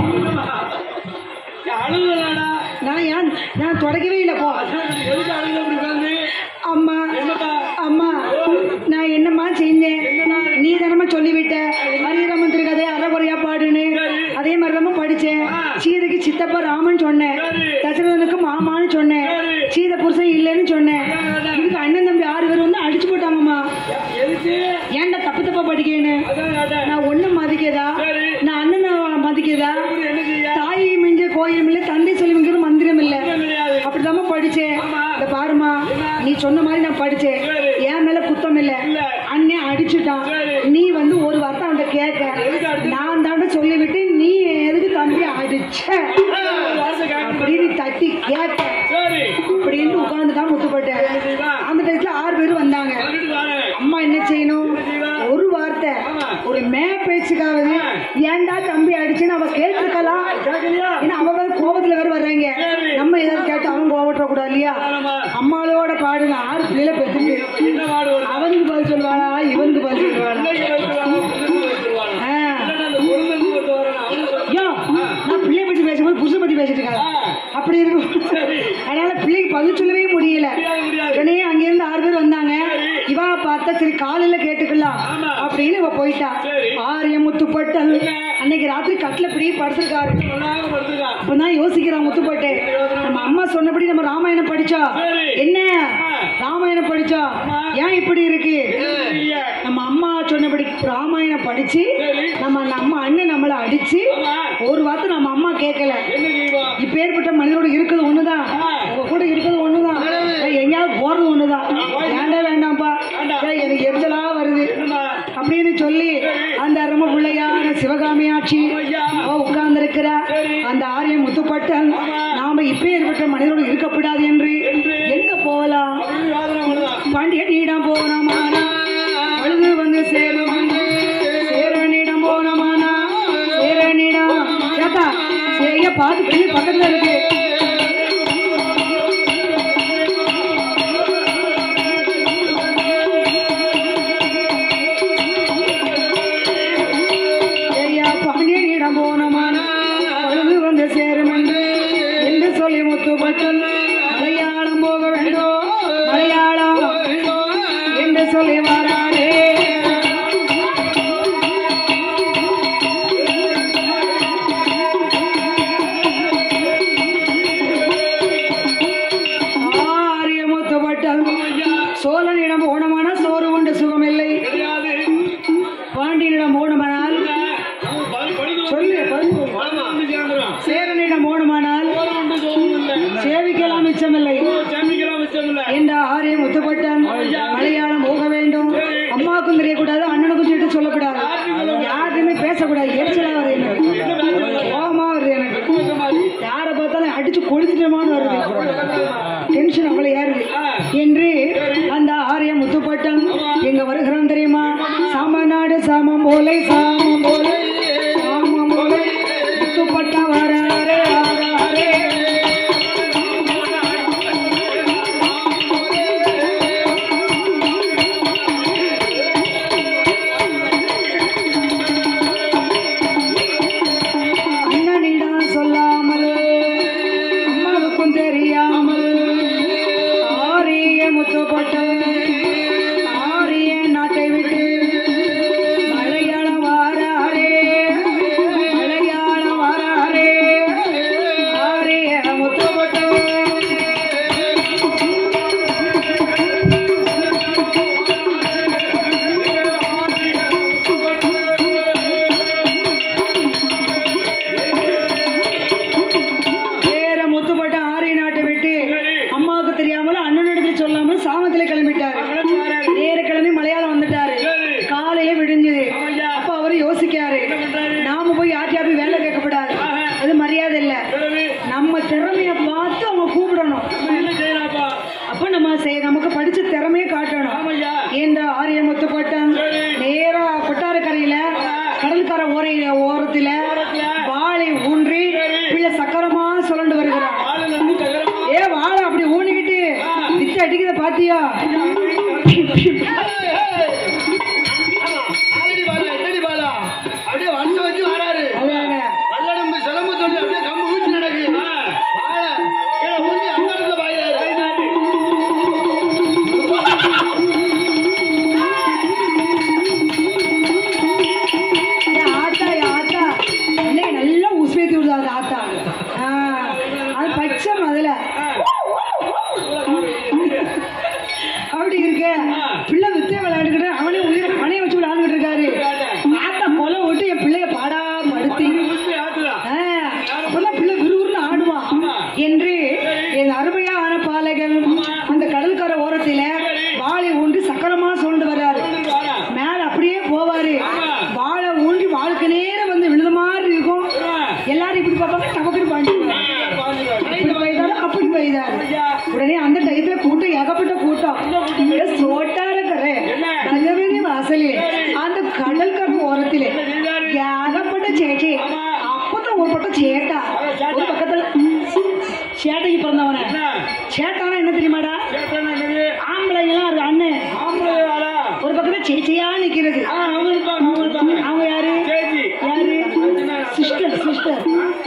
ஏன் அழுகுறதாடா? நான் ஏன் நான் தொடக்கவே இல்லை போ எதுக்கு அழுகுற இப்படி உட்கார்ந்து? அம்மா என்னப்பா? அம்மா நான் என்னம்மா செஞ்சேன் நீ தானம்மா சொல்லிவிட்ட ஹரிராமன் திருக்கதை அறகுறையா பாடுன்னு அதே மாதிரி தான் படிச்சேன் சீதைக்கு சித்தப்பா ராமன் சொன்னேன் தசரதனுக்கு மாமான்னு சொன்னேன் சீதை புருஷன் இல்லைன்னு சொன்னேன் இதுக்கு அண்ணன் தம்பி ஆறு பேர் வந்து அடிச்சு போட்டாங்கம்மா எதுக்கு? ஏன்டா தப்பு தப்பா படிக்கேன்னு அதான் கேட்டேன். நான் ஒண்ணு மதிக்கதா சரி. நான் அண்ணனை மதிக்கதா இப்படி என்ன செய்ய? தாய் மிஞ்ச கோயில் இல்லை தந்தை சொல்லிங்கிறது மந்திரம் இல்லை ஒண்ணும் கிடையாது. அப்படிதாம்மா படிச்சேன் ஆமா. இந்த பாருமா நீ சொன்ன மாதிரி நான் படிச்சேன் சரி. என் மேல குத்தம் இல்ல இல்ல. அண்ணன் அடிச்சுட்டான் சரி. நீ வந்து ஒரு வார்த்தை அவன்கிட்ட கேட்க எதுக்கு அடிச்ச? நான் தாண்ட சொல்லிவிட்டு நீ எதுக்கு தம்பி அடிச்ச ஒரு வார்த்தை கேட்க அப்படின்னு தட்டி கேட்க சரி அப்படின்னு உட்கார்ந்துட்டான் முத்துப்பட்டேன் செய்வா? அந்த டயத்துல ஆறு பேர் வந்தாங்க வந்துட்டு வாரேன். அம்மா என்ன செய்யணும் செய்வா? ஒரு வார்த்தை ஆமா. ஒரு மே பேச்சுக்காவது ஆ. ஏன்டா தம்பி அடிச்சுன்னு அவ கேட்டிருக்கலாம் கேட்கலையா? ஏன்னா அவ வேற கோபத்துல வேற வர்றாங்க சரி. நம்ம ஏதாவது கேட்டு அவன் கோபப்பட கூடாது இல்லையா ஆமா. அம்மாளோட பாடுங்க ஆறு பிள்ளைல பெற்று என்ன வாடு வருது? அவனுக்கு பதில் சொல்லுவாளா இவனுக்கு பதில் சொல்லுவாளா பிள்ளைக்கு வைத்துருவாங்க, புருஷனுக்கு வைத்துருவாங்க. ஆ. இல்லைன்னா அந்த பொருளுக்கு ஒருத்தர் வரணும், அவனுக்கு வரணும். ஐயோ நான் பிள்ளைய பத்தி பேசும்போது புருஷ பத்தி பேசிட்டு இருக்காங்க ஆ. அப்படி இருக்கும் சரி. அதனால பிள்ளைக்கு பதில் சொல்லவே முடியல முடியாது, முடியாது. உடனே அங்கிருந்து ஆறு பேர் வந்தாங்க சரி. இவா பார்த்தா சரி காலையில கேட்டுக்கலாம் ஆமா. அப்படின்னு இவ போயிட்டா சரி. ஆரிய முத்துப்பட்டல் அன்னைக்கு ராத்திரி கட்டில இப்படி படுத்திருக்காரு நல்லாக படுத்துக்கா. அப்பதான் யோசிக்கிறான் முத்துப்பட்டு நம்ம அம்மா சொன்னபடி நம்ம ராமாயணம் படிச்சா சரி. என்ன ஆ. ராமாயணம் படிச்சா ஏன் இப்படி இருக்கு இல்லையே. நம்ம அம்மா சொன்னபடி ராமாயணம் படிச்சு சரி. நம்ம நம்ம அண்ணன் நம்மள அடிச்சு ஆமா. ஒரு வார்த்தை நம்ம அம்மா கேட்கல என்ன செய்வா? இப்பேற்பட்ட மனிதரோட இருக்கிறது ஒண்ணுதான் ஆ. உங்க கூட இருக்கிறது ஒண்ணுதான் ஏய், எங்கேயாவது போறது ஒண்ணுதான் ஏன்டா வேண்டாம்ப்பா வேண்டாம். ஏய், எனக்கு எரிச்சலா வருது என்னம்மா? அப்படின்னு சொல்லி அந்த அரும பிள்ளையான சிவகாமி ஆட்சி ஐயா. அவ உட்கார்ந்து இருக்கிறா சரி. அந்த ஆரியம் முத்துப்பட்டன் ஆமா. நாம இப்பேற்பட்ட மனிதரோடு இருக்கக்கூடாது என்று என்று. எங்க போகலாம் அப்படின்னு யோசனை பண்ணுதா? பாண்டியனிடம் போனோமானா அழுது வந்து சேரும் சேரனிடம் போனோமானா சேரனிடம் கேட்டா செய்ய பார்த்து பிள்ளை பக்கத்துல இருக்கு ஐயா பாண்டியனிடம் போனோமானா அழுது வந்து சேரும் என்று என்று சொல்லி முத்துப்பட்டன் மலையாளம் போக வேண்டும் மலையாளம் என்று சொல்லி வரானே ஆரியமுத்துப்பட்டன் சோழனிடம் போனமான சோறு கொண்டு சுகமில்லை கிடையாது. பாண்டியனிடம் போனமானால் நம்ம படி- படிக்க சொல்லு பதில் பணம் வந்து சேர்ந்துடும். சேரனிடம் போனமானால் ஒரு பேசக்கூடாது எரிச்சலா வருது எனக்கு கோபமா வருது எனக்கு யாரை பார்த்தாலும் அடிச்சு கொளுத்துட்டோமான்னு வருது டென்ஷன் அவ்வளவு ஏறுது என்று அந்த ஆரிய முத்துப்பட்டம் எங்க வருகிறோம் தெரியுமா சாமநாடு சாமம் போலை சாமம் போலை சாமம் போலை முத்துப்பட்டம் வராரே வராரே அண்ணனிடம் சொல்லாமல் அம்மாவுக்கும் தெரியாமல் ஆரிய முத்துப்பட்டு ஆரிய நாட்டை விட்டு மலையாளம் வாராரே மலையாளம் வாராரே ஆரிய முத்துப்பட்டு வேற முத்துப்பட்ட ஆரிய நாட்டை விட்டு அம்மாவுக்கு தெரியாமல் அண்ணனிடத்துல சொல்லாமல் சாமத்துல கிளம்பிட்டாரு நேர கிளம்பி மலையாளம் வந்துட்டாரு காலையில விடிஞ்சது அப்ப அவரு யோசிக்காரு நாம போய் யார்கிட்டயா போய் வேலை கேட்கப்படாது அது மரியாதை இல்ல நம்ம திறமைய பார்த்து அவங்க கூப்பிடணும் அப்ப நம்ம செய்- நமக்கு படிச்ச திறமைய காட்டணும் என்ற ஆரிய முத்துப்பட்டம் நேரா கொட்டாரக்கரையில கடற்கரை ஓரை ஓரத்துல வாளை ஊன்றி பிள்ளை சக்கரமா சுழண்டு வருகிறான் ஏ வாழை அப்படி ஊனிக்கிட்டு வித்து அடிக்கிறத பாத்தியா ஆல்ரெடி பாலா என்னடி பாலா அப்படியே வந்து வச்சு வராரு அதாங்க வல்லடம்பு சிலம்பு தொட்டு அப்படியே கம்பு ஊச்சி நடக்கு வாழை கீழே ஊஞ்சி அந்த இடத்துல பாயிறாரு ஏ, ஆத்தா ஏ, ஆத்தா இன்னைக்கு நல்லா உஸ்வேத்தி விடுது அது ஆத்தா ஆ, அது பச்சை முதல்ல அப்படி இருக்க பிள்ளை வித்தே விளையாண்டுக்கிட்டு அவனே உயிரை பணைய வச்சு விளையாண்டுக்கிட்டு இருக்காரு ஆத்தா கொலை விட்டு என் பிள்ளைய பாடா படுத்தி ஆ, அப்பதான் பிள்ளை விறுவிறுன்னு ஆடுவான் என்று என் அருமையான பாலைகள் அந்த கடற்கரை ஓரத்தில வாளை ஊன்றி சக்கரமா சுழண்டு வர்றாரு மேல அப்படியே போவாரு வாழை ஊன்றி வாழ்க்கை நேரம் வந்து விழுத மாதிரி இருக்கும் எல்லாரும் இப்படி பார்ப்பாங்க நமக்கு பாஞ்சிருவாங்க இப்படி போய்தாரு அப்படி போய்தாரு உடனே அந்த டயத்துல கூட்டம் ஏகப்பட்ட கூட்டம் இங்க சோட்டா இருக்கிற பகவதி வாசலில் அந்த கடற்கரை ஓரத்திலே ஏகப்பட்ட சேச்சி அப்பதான் ஒரு பக்கம் சேட்டா ஒரு பக்கத்துல சேட்டைக்கு பிறந்தவன சேட்டானா என்ன தெரியுமாடா ஆம்பளைங்களாம் இருக்கு அண்ணன் ஒரு பக்கத்துல சேச்சியா நிக்கிறது அவங்க யாரு யாரு சிஸ்டர் சிஸ்டர்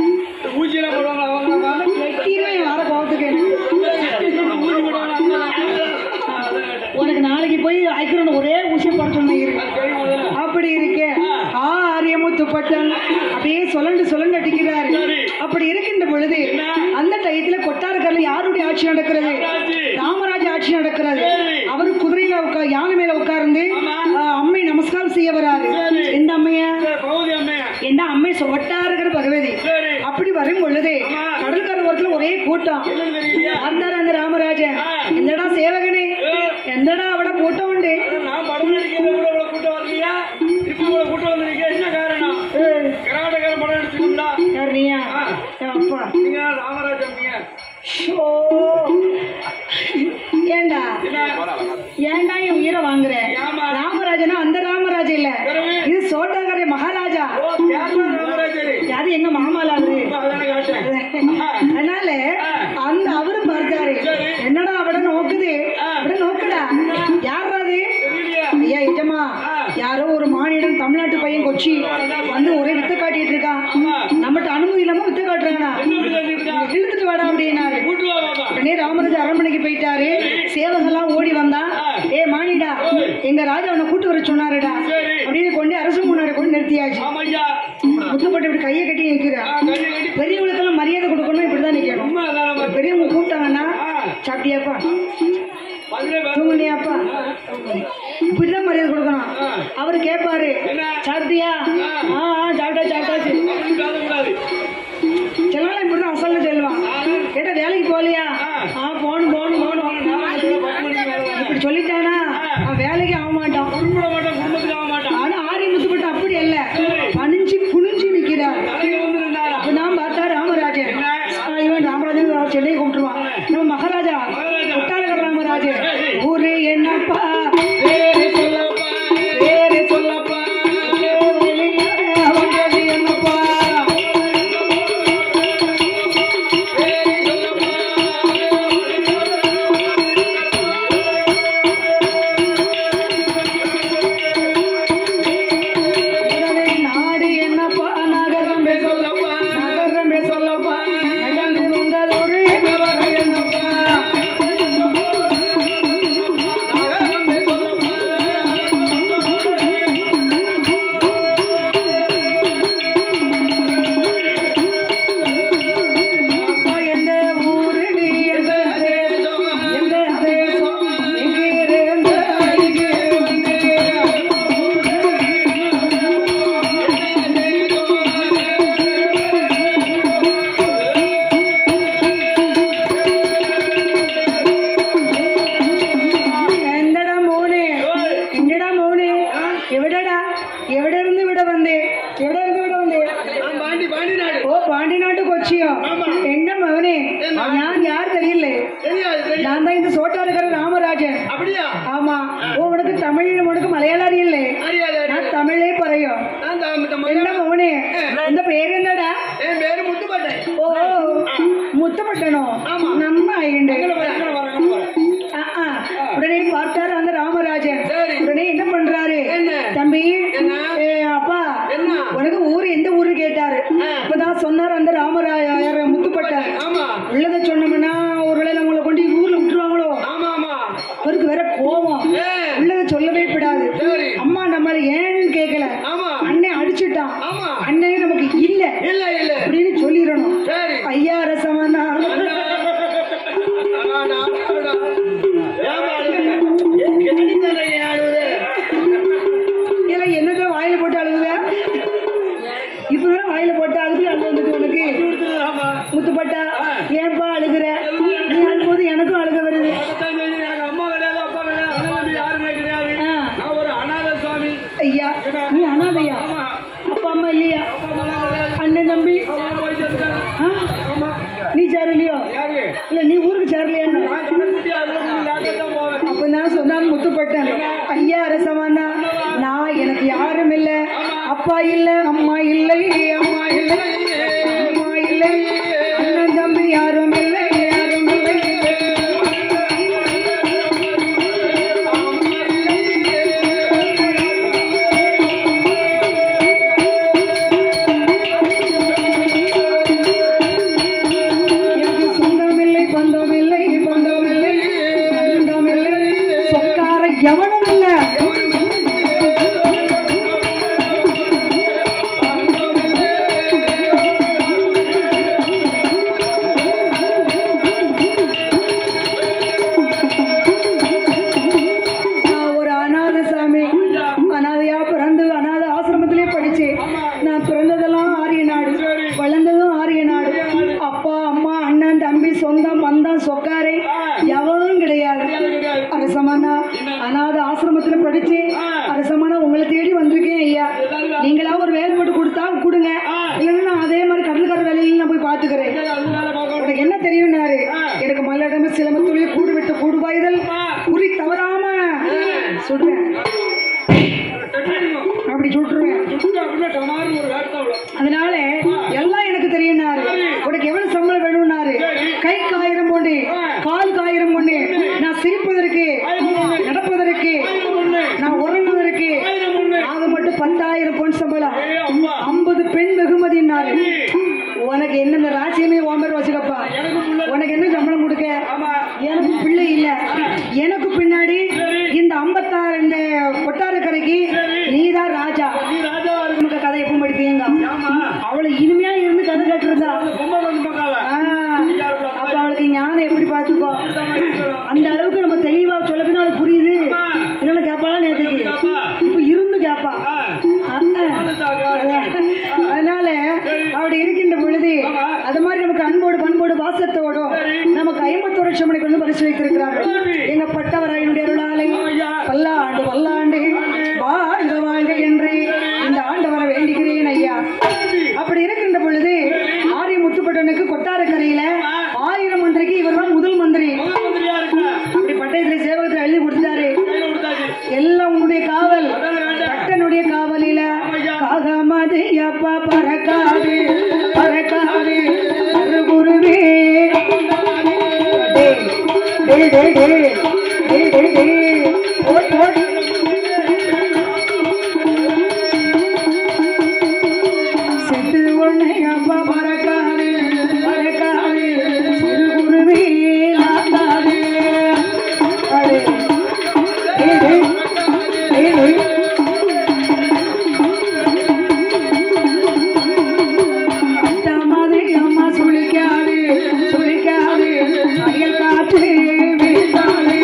வெட்டிடுவேன் வர கோவத்துக்கு உனக்கு நாளைக்கு போய் ஐக்கிறோம் ஒரே விஷயம் பட சொன்ன இரு அப்படி இருக்கு ஆரியமுத்துப்பட்டன் அப்படியே சுழண்டு சுழண்டு அடிக்கிறாரு அப்படி இருக்கின்ற பொழுது அந்த டயத்துல கொட்டாரக்கரில் யாருடைய ஆட்சி நடக்கிறது ராமராஜ ஆட்சி நடக்கிறது அவரு குதிரையில உட்கா யானை மேல உட்கார்ந்து ஆ, அம்மை நமஸ்காரம் செய்ய வராரு எந்த அம்மைய எந்த அம்மை சொட்டாருக்கிற பகவதி அப்படி வரும் பொழுது கடற்கரை ஓரத்துல ஒரே கூட்டம் வந்தார் அந்த ராமராஜன் எந்தடா சேவகனே எந்தடா அவட கூட்டம் உண்டு நான் படம் நடிக்கிறத கூட இவ்வளவு கூட்டம் வரலையா இப்ப இவ்வளவு கூட்டம் வந்திருக்கீங்க என்ன காரணம் ஏய், கர்நாடகார படம் எடுத்துக்கோங்களா யார் நீயா என் அப்பா நீங்க ராமராஜன் நீங்க ஷோ. ஏண்டா ஏண்டா என் உயிரை வாங்குற ராமராஜனா அந்த ராமராஜ இல்ல இது சோட்டங்கரை மகாராஜா ஓ கேரளா ராமராஜரி அது எங்க மாமால அவரு அதான காட்டேன் அதனால அந்த அவரு பார்த்தாரு என்னடா அவட நோக்குது அவட நோக்குடா யாரா அது தெரியலையா ஐயா எஜமா யாரோ ஒரு மானிடம் தமிழ்நாட்டு பையன் கொச்சி வந்து ஒரே வித்த காட்டிட்டு இருக்கான் நம்மகிட்ட அனுமதி இல்லாம வித்த காட்டுறானா இழுத்துட்டு வாடா அப்படின்னாரு கூட்டு வா பாப்பா உடனே ராமராஜா அரண்மனைக்கு போயிட்டாரு சேவகெல்லாம் ஓடி வந்தான் ஏ மானிடா எங்க ராஜா அவனை கூட்டு வர சொன்னாருடா அப்படின்னு கொண்டு அரசு முன்னாடி கொண்டு நிறுத்தியாச்சு ஆமையா முத்துப்பட்டு இப்படி கையை கட்டி நிற்கிறா கண்ணி கட்டி பெரியவங்களுக்கெல்லாம் மரியாதை கொடுக்கணும் இப்படிதான் நிக்கணும் உண்மை அதான் பெரியவங்க கூப்பிட்டாங்கன்னா சாப்பிட்டியாப்பா மதுரை தூங்குனியாப்பா இப்படிதான் மரியாதை கொடுக்கணும் அவரு கேட்பாரு சாப்பிட்டியா ஆ ஆ, சாப்பிட்டா சாப்பிட்டாச்சு கூடாது சிலலாம் இப்படிதான் அசல்ல சொல்லுவான் கேட்டா வேலைக்கு போகலையா ஆ போகணும் போகணும் போகணும் இப்படி சொல்லிட்டானா அவன் வேலைக்கு ஆக மாட்டான் குடும்ப மாட்டோம் குடும்பத்துக்கு ஆக மாட்டான் ஆனா ஆரி முத்துப்பட்டு அப்படி அல்ல பணிஞ்சு நான் யார் தெரியல தெரியாது தெரியாது நான் தான் இந்த சோட்டா இருக்கிற ராமராஜன் அப்படியா ஆமா ஓ, உனக்கு தமிழ் உனக்கு மலையாளம் அறியல அறியாது நான் தமிழே പറയും நான் தான் இந்த என்ன மயிலா- മോനെ എന്താ പേരെന്താടാ என் பேரு முத்துப்பட்டை ഓ മുത്തപ്പട്ടണോ ஆமா. നന്നായിണ്ട് அங்கே வர, அங்கே வர, அங்கே வர. ஆ, ஆ. உடனே பார்த்தாரு அந்த ராமராஜன் சரி. உடனே என்ன பண்றாரு என்ன? தம்பி என்ன? ஏ, அப்பா என்ன? உனக்கு ஊர் எந்த ஊரு கேட்டாரு ஆ. அப்பதான் சொன்னார் அந்த ராமராஜர் முத்துப்பட்டார் ஆமா உள்ளத சொன்னோம்னா ஒருவேளை நம்மளை கொண்டு ஊர்ல விட்டுருவாங்களோ ஆமா ஆமா அவருக்கு வேற கோவம் ஏ, உள்ளத சொல்லவே விடாது சரி அம்மா நம்மள ஏன்னு கேட்கல ஆமா அண்ணன் அடிச்சுட்டான் ஆமா அண்ணன் நமக்கு இல்ல இல்ல இல்ல அப்படின்னு சொல்லிடணும் சரி ஐயா ரசமனா ஆனா, ஆனா. ஏம்மா அழுகுற? ஏன் கெட்டித்தலை ஏன் அழுகுற? இல்ல என்னதான் வாயில போட்டு அழுகுத இப்பதான் வாயில போட்டு அதுக்கு அழுது வந்துட்டு உனக்கு ஆமா. முத்துப்பட்டா ஏன்பா அழுகுற நீ அழும்போது எனக்கும் அழுக வருது அதைத்தான் சொல்லி, எனக்கு அம்மா கிடையாது, அப்பா கிடையாது, அண்ணன் தம்பி யாருமே கிடையாது. ஆ. நான் ஒரு அனாதை சுவாமி. ஐயா நீ அனாதையா ஆமா. அப்பா அம்மா இல்லையா அப்பா அம்மாலாம் கிடையாது. அண்ணன் தம்பி அப்பா போய் சேர்ந்துட்டாங்க. ஆ? ஆமா. நீ சேரலையோ யாரு? இல்ல நீ ஊருக்கு சேரலையான்னு நான் கடைக்குட்டி, அதுல இருந்து லேட்டா தான் போவேன். அப்ப நான் சொன்னான் முத்துப்பட்டேன் ஐயா அரசமானா நான் எனக்கு யாரும் இல்ல அப்பா இல்ல அம்மா இல்லை அம்மா இல்லை அம்மா இல்லை அண்ணன் தம்பி யாரும் இல்லை யாரும் இல்லை எனக்கு சொந்தமில்லை பந்தமில்லை பந்தமில்லை பந்தமில்லை சொக்கார எவனும் இல்ல நான் ஒரு அநாத சாமி அனாதையா பிறந்து அநாத ஆசிரமத்திலே படிச்சேன் நான் பிறந்ததெல்லாம் ஆரிய நாடு வளர்ந்ததும் ஆரிய நாடு அப்பா அம்மா அண்ணன் தம்பி சொந்தம் பந்தம் சொக்காரை எவனும் கிடையாது அரசமானா அநாத ஆசிரமத்துல படிச்சு அரசமானா உங்களை தேடி வந்திருக்கேன் ஐயா நீங்களா ஒரு வேலை போட்டு கொடுத்தா கொடுங்க இல்லைன்னா நான் அதே மாதிரி கடலுக்கார வேலையில நான் போய் பாத்துக்கிறேன் அதனால பார்க்க உனக்கு என்ன தெரியும்னாரு எனக்கு மல்லடம சிலமத்துளி கூடு விட்டு கூடு வாய்தல் குறி தவறாம சுடுவேன் அப்படி சுட்டுருவேன் சுட்டு அப்படின்னா டமார்னு ஒரு வேட்டை அவ்வளோ. அதனால எல்லாம் எனக்கு தெரியும்னாரு உனக்கு எவ்வளவு சம்பளம் வேணும்னாரு கை காயிரம் பொண்ணு கால் காயிரம் பொண்ணு நான் சிரிப்பதற்கு நடப்பதற்கு நான் உறங்குவதற்கு ஆயிரம் ஒண்ணு. அது மட்டும் பத்தாயிரம் பொன் சம்பளம் ஏய் அம்மா. ஐம்பது பெண் வெகுமதினாரு உனக்கு என்ன இந்த ராசியமே ஓம்பர் வச்சுக்கப்பா உனக்கு என்ன சம்பளம் கொடுக்க எனக்கு பிள்ளை இல்ல எனக்கு பின்னாடி இந்த ஐம்பத்தாறு இந்த கொட்டாரக்கரைக்கு நீதான் ராஜா நீ ராஜாவா இருக்கு. நமக்கு கதை எப்போ படிப்பீங்க ஆமா. அவளை இனிமையா இருந்து கதை கேட்டிருந்தா பொம்மை வந்து பார்க்காத. ஆ, அப்ப அவளுக்கு ஞானம் எப்படி பார்த்துக்கோ அந்த அளவுக்கு நம்ம தெளிவா சொல்லப்பினா அது புரியுது என்னென்ன கேட்பாளா நேற்றுக்கு இப்ப இருந்து கேட்பா ஆ. ஆ, ஆ. அதனால அப்படி இருக்கின்ற பொழுது அது மாதிரி நமக்கு அன்போடு பண்போடு வாசத்தோடும் நமக்கு ஐம்பத்தோரு லட்சம் மணிக்கு வந்து பரிசு வைத்திருக்கிறார்கள் எங்க பட்டவராயனுடைய அருளாலை பல்லாண்டு பல்லாண்டு வாழ்க வாழ்க என்று இந்த ஆண்டவரை வேண்டுகிறேன் ஐயா அப்படி இருக்கின்ற பொழுது ஆரிய முத்துப்பட்டனுக்கு கொட்டாரக்கரையில ஆயிரம் மந்திரிக்கு இவர் தான் முதல் மந்திரி முதல் மந்திரியா இருக்க. அப்படி பட்டயத்துல சேவகத்துல எழுதி கொடுத்தாரு கையில கொடுத்தாச்சு. எல்லாம் உன்னுடைய காவல் அதான் வேண்டாம். கட்டனுடைய காவலில காகமது அப்பா பறக்காது பறக்காது குருவே டேய், டேய், டேய், டேய், டேய், டேய், டேய். ஓடு, ஓடு. செத்து உன்னை அப்பா பறக்காது பறக்காது சிறு குருவே நாத்தாது அடே டேய், டேய், டேய், டேய். அத்தா மாதிரி அம்மா சுழிக்காது சுழிக்காது அயல் காற்று வீசாது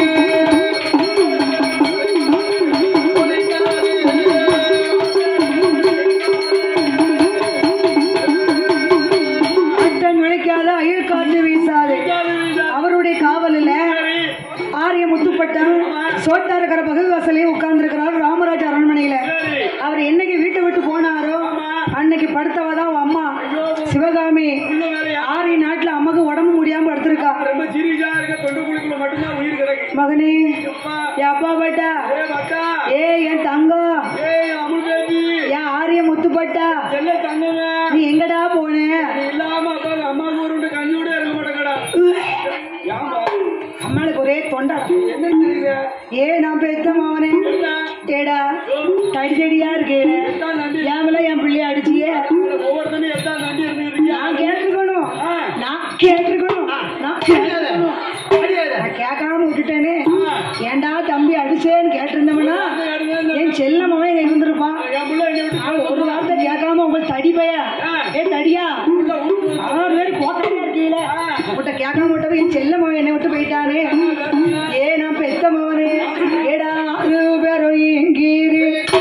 அட்டன் விளைக்காத அயல் காற்று வீசாது அவருடைய காவலில் ஆரிய முத்துப்பட்டம் சோட்டாரக்கர பகுவாசலே உட்கார்ந்துருக்கிறார் ராமராஜ அரண்மனையில அவர் என்னைக்கு வீட்டை விட்டு போனாரோ அன்னைக்கு படுத்தவ தான் அவ அம்மா சிவகாமி ஆரிய நாட்டுல அம்மாக்கு உடம்பு முடியாம படுத்திருக்க இருக்கா ரொம்ப சீரியஸா இருக்க தொண்டு குழிக்குள்ள மட்டும்தான் உயிர் கிடக்கு மகனே அப்பா என் அப்பா பட்டா ஏ பட்டா ஏ என் தங்கம் ஏய் அமுல் பேபி என் ஆரிய முத்துப்பட்டா செல்ல தங்கங்க நீ எங்கடா போன நீ இல்லாம அப்பா அம்மாவுக்கு ஒரு ரெண்டு கஞ்சி கூட இருக்க மாட்டேங்கடா ஏன்பா அம்மாளுக்கு ஒரே தொண்டா என்ன தெரியல ஏ நான் பெத்த மவனே என்ன? ஏடா தடி தடியா இருக்கு எத்தா நண்டி ஏமல என் பிள்ளைய அடிச்சியே ஒவ்வொருத்தனும் எத்தா நண்டி இருந்துருக்கீங்க நான் கேட்டிருக்கணும் ஆ. நான் கேட்டிருக்கணும் நான் கேட்டிருக்கணும் நான் கேட்காம விட்டுட்டேனே ஏன்டா தம்பி அடிச்சேன்னு கேட்டிருந்தோம்னா என் செல்ல மகன் இங்க இருந்திருப்பான் என் பிள்ளை என்னை விட்டு அவன் ஒரு வார்த்தை கேட்காம உங்க தடி பையா ஏ தடியா உள்ள ஊருக்கு ஆறு பேர் கோட்டையா இருக்கீல உன்கிட்ட கேட்காம விட்டவன் என் செல்ல மகன் என்னை விட்டு போயிட்டானே ஏ நான் பெத்த மகனே ஏடா ஆறு பேரும் எங்கீருக்கு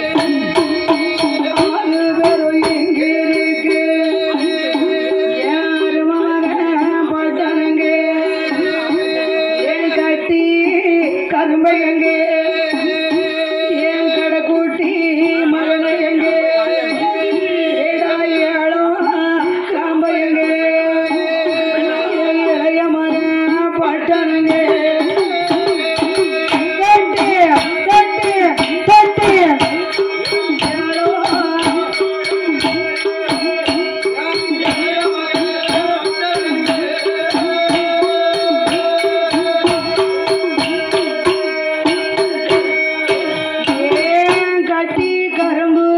ஆறு பேரும் எங்கீருக்கு யாரு மகன் பட்டனங்க ஏன் கட்டி கரும்பையங்க ஏன் கடை கூட்டி மகனையங்க ஏடா ஏழம் கிராம்பையங்க இளைய மகன் பட்டனங்க தட்டி தட்டி தட்டி ஏழோ ஏன் கட்டி கரும்பு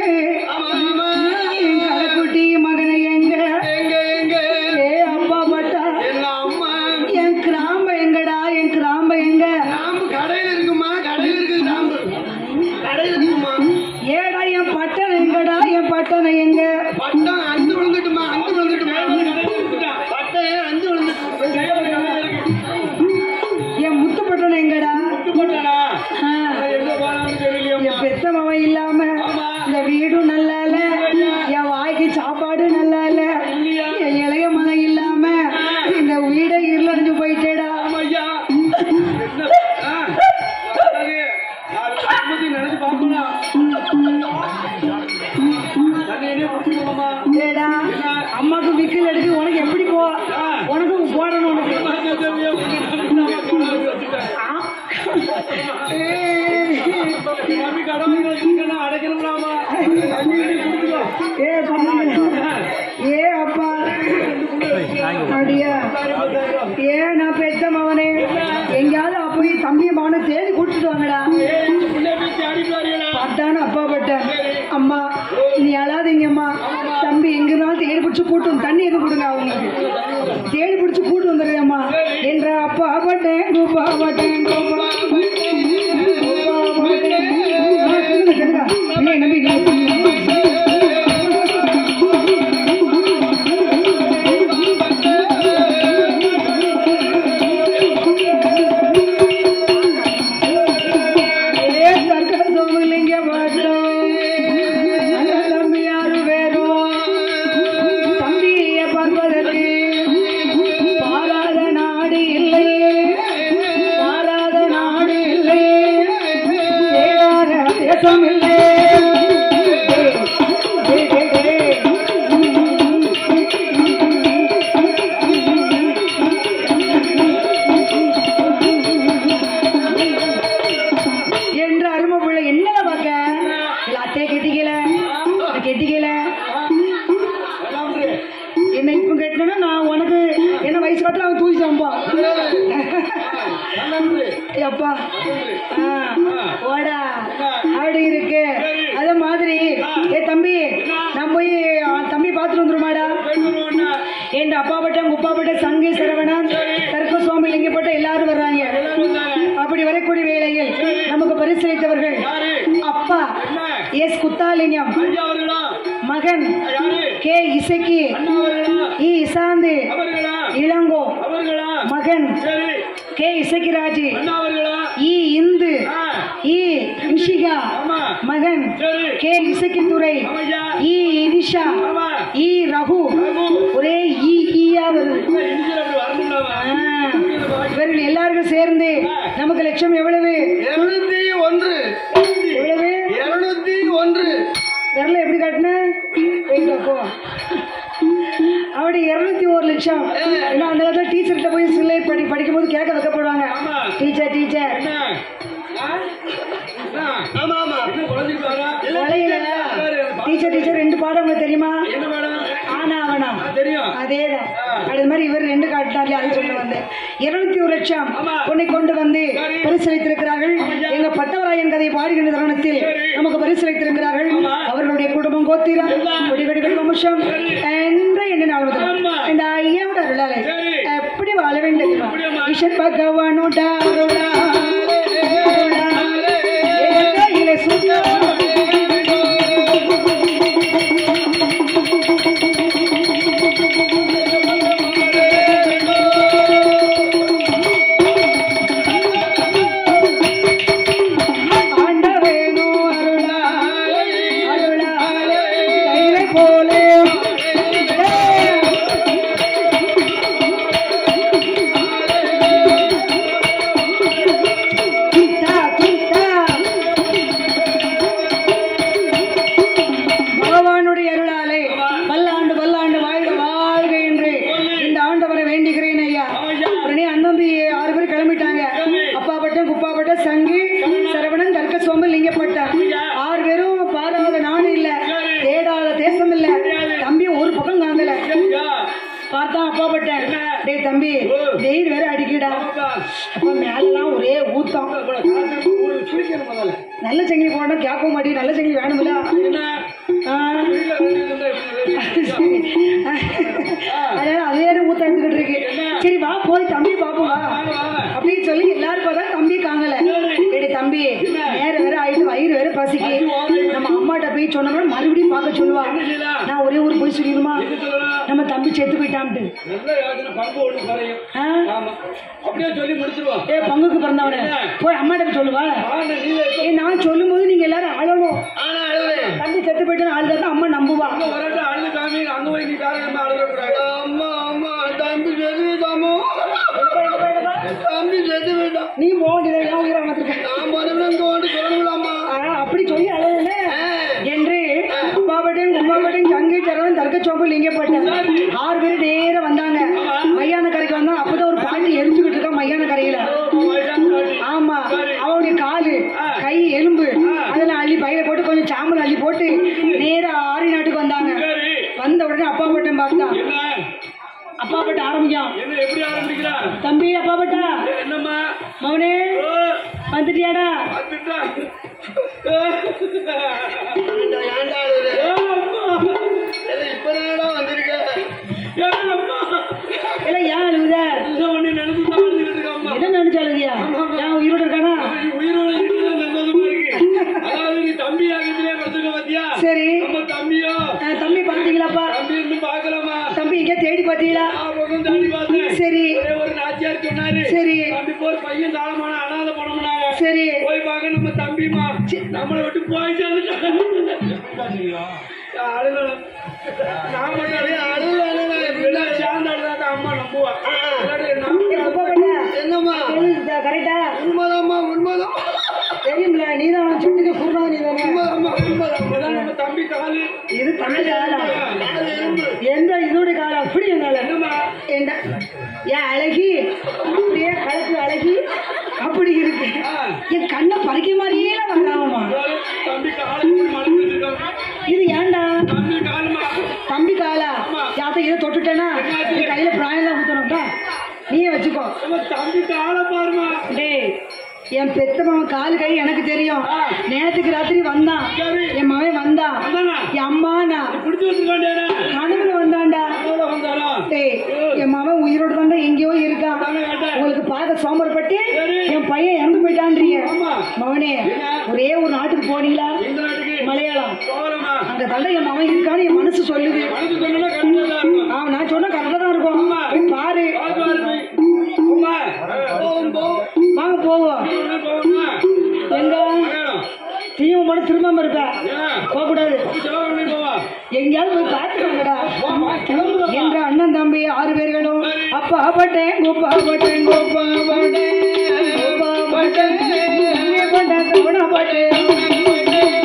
என் கடைக்குட்டி மகனை எங்க ஏ அப்பா பட்டா என் கிராம்ப எங்கடா என் கிராம்ப எங்க ஏடா என் பட்டணம் எங்கடா என் பட்டணம் எங்க என் முத்து பட்டணம் எங்கடா ஆ, எங்க போனான்னு தெரியலையம்மா என் பெத்த மவன் இல்லாம இந்த வீடும் நல்லா இல்ல என் வாய்க்கு சாப்பாடு நல்லா இல்ல என் இளைய மகன் இல்லாம இந்த வீடை இருளடைஞ்சு போயிட்டேடா ஐயா என்ன ஆ, அதாவது, நாலு வருஷத்துக்கு நினைச்சு பார்க்கணும் தண்ணி என்ன குடிச்சுக்கோமா ஏடா அம்மாக்கு விக்கல் எடுக்கு உனக்கு எப்படி போ உனக்கு போடணும் உனக்கு ஆ. ஏய். அடைக்கணும்லாமா ஏ தம்பி. ஏ அப்பா அப்படியா ஏ நான் பெத்த மவனே எங்கேயாவது போய் தம்பி மவனை தேடி கூட்டிட்டு வாங்கடா பார்த்தான அப்பா பட்ட அம்மா நீ அழாதீங்கம்மா தம்பி எங்கேனாலும் தேடி பிடிச்சி கூட்டு வந்து தண்ணி எதுவும் கொடுங்க அவங்களுக்கு தேடி பிடிச்சி கூட்டு வந்துடுறேம்மா என்ற அப்பா பட்டேன் கூப்பா பட்டேன் கூப்பா பட்டேன், கூப்பா பட்டேன். ஆ, சொல்லுங்க சொல்லுங்க இல்லை நம்பி ஏ தர்க்க சோமலிங்க பாட்டோம் அண்ணன் தம்பி யாரு வேணும் தம்பியை பார்ப்பதற்கு பாராத நாடு இல்லை பாராத நாடு இல்லை தேடாத தேசம் இல்லை ஏய், ஏய், ஏய். என்ற அருமை பிள்ளை என்னடா பார்க்க இல்ல அத்தையை கெட்டிக்கல கெட்டிக்கல என்ன இப்ப கெட்டினா நான் உனக்கு என்ன வயசு காட்டுல அவன் தூக்கி சம்பான் அப்பா ஆ, ஓடா அப்படி இருக்கு அத மாதிரி ஏ தம்பி நான் போய் ஆ, தம்பி பார்த்துட்டு வந்துருமாடா என் அப்பா பட்ட உங்க அப்பா பட்ட சங்கு சரவணன் தர்க்க சுவாமி லிங்கப்பட்ட எல்லாரும் வர்றாங்க அப்படி வரக்கூடிய வேளையில் நமக்கு பரிசளித்தவர்கள் அப்பா எஸ் குத்தாலிங்கம் மகன் கே இசக்கி இ இசாந்து இளங்கோ மகன் கே இசக்கிராஜ் இ இந்து இ இன்ஷிகா மகன் கே இசக்கித்துறை இ இனிஷா இ ரகு ஒரே இ ஈயா வருது ஆ, இவர்கள் எல்லாரும் சேர்ந்து நமக்கு லட்சம் எவ்வளவு இருநூத்தி ஒன்று எவ்வளவு இருநூத்தி ஒன்று விரல எப்படி காட்டின வெயிட் போ அப்படி இருநூத்தி ஒரு லட்சம் ஏன்னா அந்த காலத்துல டீச்சர்கிட்ட போய் சிலை படி படிக்கும் போது கேட்க வைக்கப்படுவாங்க ஆமா. டீச்சர் டீச்சர் என்ன ஆ? என்ன? ஆமா ஆமா என்ன குழந்தைக்கு வரா? வலையில டீச்சர் டீச்சர் ரெண்டு பாடம் உங்களுக்கு தெரியுமா என்ன மேடம் ஆனா அவனா ஆ, தெரியும் அதேதான் அது மாதிரி இவர் ரெண்டு காட்டினார்ல அது சொல்ல வந்தேன் இருநூத்தி ஒரு லட்சம் ஆமா. உன்னை கொண்டு வந்து சரி. பரிசளித்திருக்கிறார்கள் எங்க பட்டவராயன் கதையை பாடுகின்ற தருணத்தில் சரி. நமக்கு பரிசளித்திருக்கிறார்கள் ஆமா. அவர்களுடைய குடும்பம் கோத்திரம் எல்லாம். குடிகடி வம்சம் என்ற எண்ண நாள் முதல் ஆமா. இந்த ஐயாவோட அருளாலே சரி. எப்படி வாழ வேண்டும் தெரியுமா? எப்படிம்மா? ஈஸ்வர் பகவானோட அருளாலே, அருளாலே, என் கையிலே சுத்தம் ஆண்டவேனோ அருளாலே, அருளாலே, கையிலே போலே கிட்டா, கிட்டா. பகவானுடைய அருளாலே பல்லாண்டு பல்லாண்டு வாழ்க வாழ்க என்று இந்த ஆண்டவரை வேண்டுகிறேன் ஐயா உடனே அண்ணம்பி ஆறு பேர் கிளம்பிட்டாங்க அப்பாப்பட்டம் குப்பாப்பட்டம் சங்கி சரவணன் தர்க்க சோம்பல் லிங்கப்பட்டம் ஆறு பேரும் பாராத நாடு இல்ல தேடாத தேசம் இல்ல தம்பி ஒரு பக்கம் காங்கல ஐயா, பார்த்தா அப்பாப்பட்டேன் டேய் தம்பி வெயில் வேற அடிக்கடா அப்பா, அப்ப மேலாம் ஒரே ஊத்தம் கூட காசு ஊரு குளிக்கணும் முதல்ல. நல்ல சங்கிலி போடணும் கேட்க மாட்டேன் நல்ல சங்கிலி வேணும்ல என்ன? ஆ. வீட்டுல ரெண்டு இருந்தா இப்படி ரெடி. அதனால அதே நேரம் ஊத்த எடுத்துக்கிட்டு இருக்கு சரி வா போய் தம்பி பாப்போம் வா வாங்க, வாங்க. அப்படின்னு சொல்லி எல்லாரும் பார்த்தா தம்பி காங்கல ஏடி தம்பி நேரம் வேற ஆயிட்டு வயிறு வேற பசிக்கு நம்ம அம்மாட்ட போய் சொன்னோம்னா மறுபடியும் பார்க்க சொல்லுவா என்ன செய்யலாம்? நான் ஒரே ஒரு போய் சொல்லிடுமா எது சொல்லலாம்? நம்ம தம்பி செத்து போயிட்டான்ட்டு நல்ல யோசனை, பங்கு ஒண்ணு குறையும். ஆ? ஆமா. அப்படியே சொல்லி முடிச்சிருவோம் ஏ பங்குக்கு பிறந்தவனே போய் அம்மாட்ட போய் சொல்லுவா ஆனா நீங்க ஏ நான் சொல்லும் போது நீங்க எல்லாரும் அழணும் ஆனா அழுவேன் தம்பி செத்து போயிட்டு அழுதான் அம்மா நம்புவா அங்க வரட்டு அழுது காமி அங்க போய் நீ காரணமா அழுகக்கூடாது அம்மா அம்மா தம்பி செத்து விட்டாமோ தம்பி செத்து விட்டான் நீ போகல ஏன் உயிரை வளர்த்துருக்க நான் மறுபடியும் தோண்டி சொல்லலாமா அப்படி சொல்லி அழகுல என்று அப்பாவட்டையும் உமாவட்டையும் சங்கை தரவன் தர்க்க சோப்பு லிங்கப்பட்டேன் ஆறு பேர் நேரா வந்தாங்க மையான கரைக்கு வந்தா அப்பதான் ஒரு பாட்டி எரிஞ்சுக்கிட்டு இருக்கா மையான கரையில ஆமா அவனுடைய காலு கை எலும்பு அதெல்லாம் அள்ளி பயிரை போட்டு கொஞ்சம் சாம்பல் அள்ளி போட்டு நேரா ஆரி நாட்டுக்கு வந்தாங்க சரி வந்த உடனே அப்பா பட்டம் பார்த்தா என்ன அப்பா பட்ட ஆரம்பிக்கான் என்ன எப்படி ஆரம்பிக்கிறா தம்பி அப்பா பட்டா என்னம்மா மவனே ஓ, வந்துட்டியாடா வந்துட்டா. ஏன்டா, ஏன்டா அழுகுற? ஏ அம்மா. ஏலே, இப்பதானடா வந்திருக்க ஏ அம்மா. இல்ல ஏன் அழுகுத இதை ஒண்ணு நினைச்சு தான் அழுதுகிட்டு இருக்கேன் அம்மா. என்ன நினைச்சு அழுதியா ஏன் உயிரோட இருக்கானா நீ உயிரோட இருக்கிறது சந்தோஷமா இருக்கு. அதாவது நீ தம்பி ஆகத்திலே படுத்துக்க பாத்தியா? சரி நம்ம தம்பியோ அஹ், தம்பி பாத்தீங்களாப்பா தம்பி இருந்து பார்க்கலாமா? தம்பி எங்க தேடி பாத்தீங்களா நான் ஒண்ணும் தாண்டி பார்த்தேன். சரி ஒரே ஒரு நாச்சியார் சொன்னாரு சரி தம்பி போய் பையன் தாளமான அனாதை பணம்னாங்க சரி போய் பார்க்க நம்ம தம்பிமா நம்மளை விட்டு போய் சேர்ந்துட்டாங்க அழுகலாம். நான் மட்டும் அழுக, அழுகல, அழுகல. எல்லாம் சேர்ந்து அழுதாக்கா அம்மா நம்புவா. இல்லாட்டி நான் ஏய், அப்பா பட்டா என்னம்மா கரெக்டா உண்மைதாம்மா உண்மைதான் தெரியும்ல நீதான் அவன் சொன்னது குருடா நீதானே உண்மைதாம்மா உண்மைதான் அதான் நம்ம தம்பி காலு இது தமிழ் காலா எந்த இதோட காலம் அப்படி என்னால என்னம்மா என்ன ஏன் அழகி அப்படியே கழுத்து அழகி அப்படி இருக்கு என் கண்ணை பறிக்க மாதிரியே வந்தாவமா தம்பி காலை இப்படி மடக்கிட்டு இருக்கான். இது ஏன்டா தம்பி காலுமா தம்பி காலா யாத்த இதை தொட்டுட்டேனா என் கையில பிராயம் தான் ஊத்தணும்டா நீயே வச்சுக்கோ நம்ம தம்பி காலை பாருமா டேய் என் பெத்த மகன் கால் கை எனக்கு தெரியும் நேரத்துக்கு ராத்திரி வந்தான் சரி. என் மகன் வந்தான் அதானா என் அம்மா நான் பிடிச்சு வச்சுக்கோண்டேனா கனவுல வந்தான்டா எவ்வளோ வந்தாலும் டேய் என் மகன் உயிரோட தாண்டா எங்கேயோ இருக்கான் தானே கேட்டேன் உங்களுக்கு பார்க்க சோம்பரப்பட்டு சரி. என் பையன் இறந்து போயிட்டான்றீங்க ஆமா மகனே ஒரே ஒரு நாட்டுக்கு போனீங்களா இந்த நாட்டுக்கு மலையாளம் போகலாமா அங்க தாண்டா என் மகன் இருக்கான்னு என் மனசு சொல்லுது மனசு சொன்னா கண்டிப்பா தான் இருக்கும் ஆ நான் சொன்னா கரெக்டா தான் இருக்கும் ஆமா. போய் பாரு பாத்து பாரு போய். அம்மா, போவோம் போவோம் வாங்க போவோம் இவனே போகணுமா? எங்க மலையாளம். தீவு மட்டும் திரும்பாம இருப்ப ஏன்? போக கூடாது சிவகாமி போவா. எங்கேயாவது போய் பார்த்துக்கோங்கடா வா, வா, கிளம்புடா. எங்க அண்ணன் தம்பி ஆறு பேர்களும் அப்பா பட்டேன் கோப்பா பட்டேன் கோப்பா பட்டேன் கோப்பா பட்டேன் தம்பி பட்டேன் தவணா பட்டேன்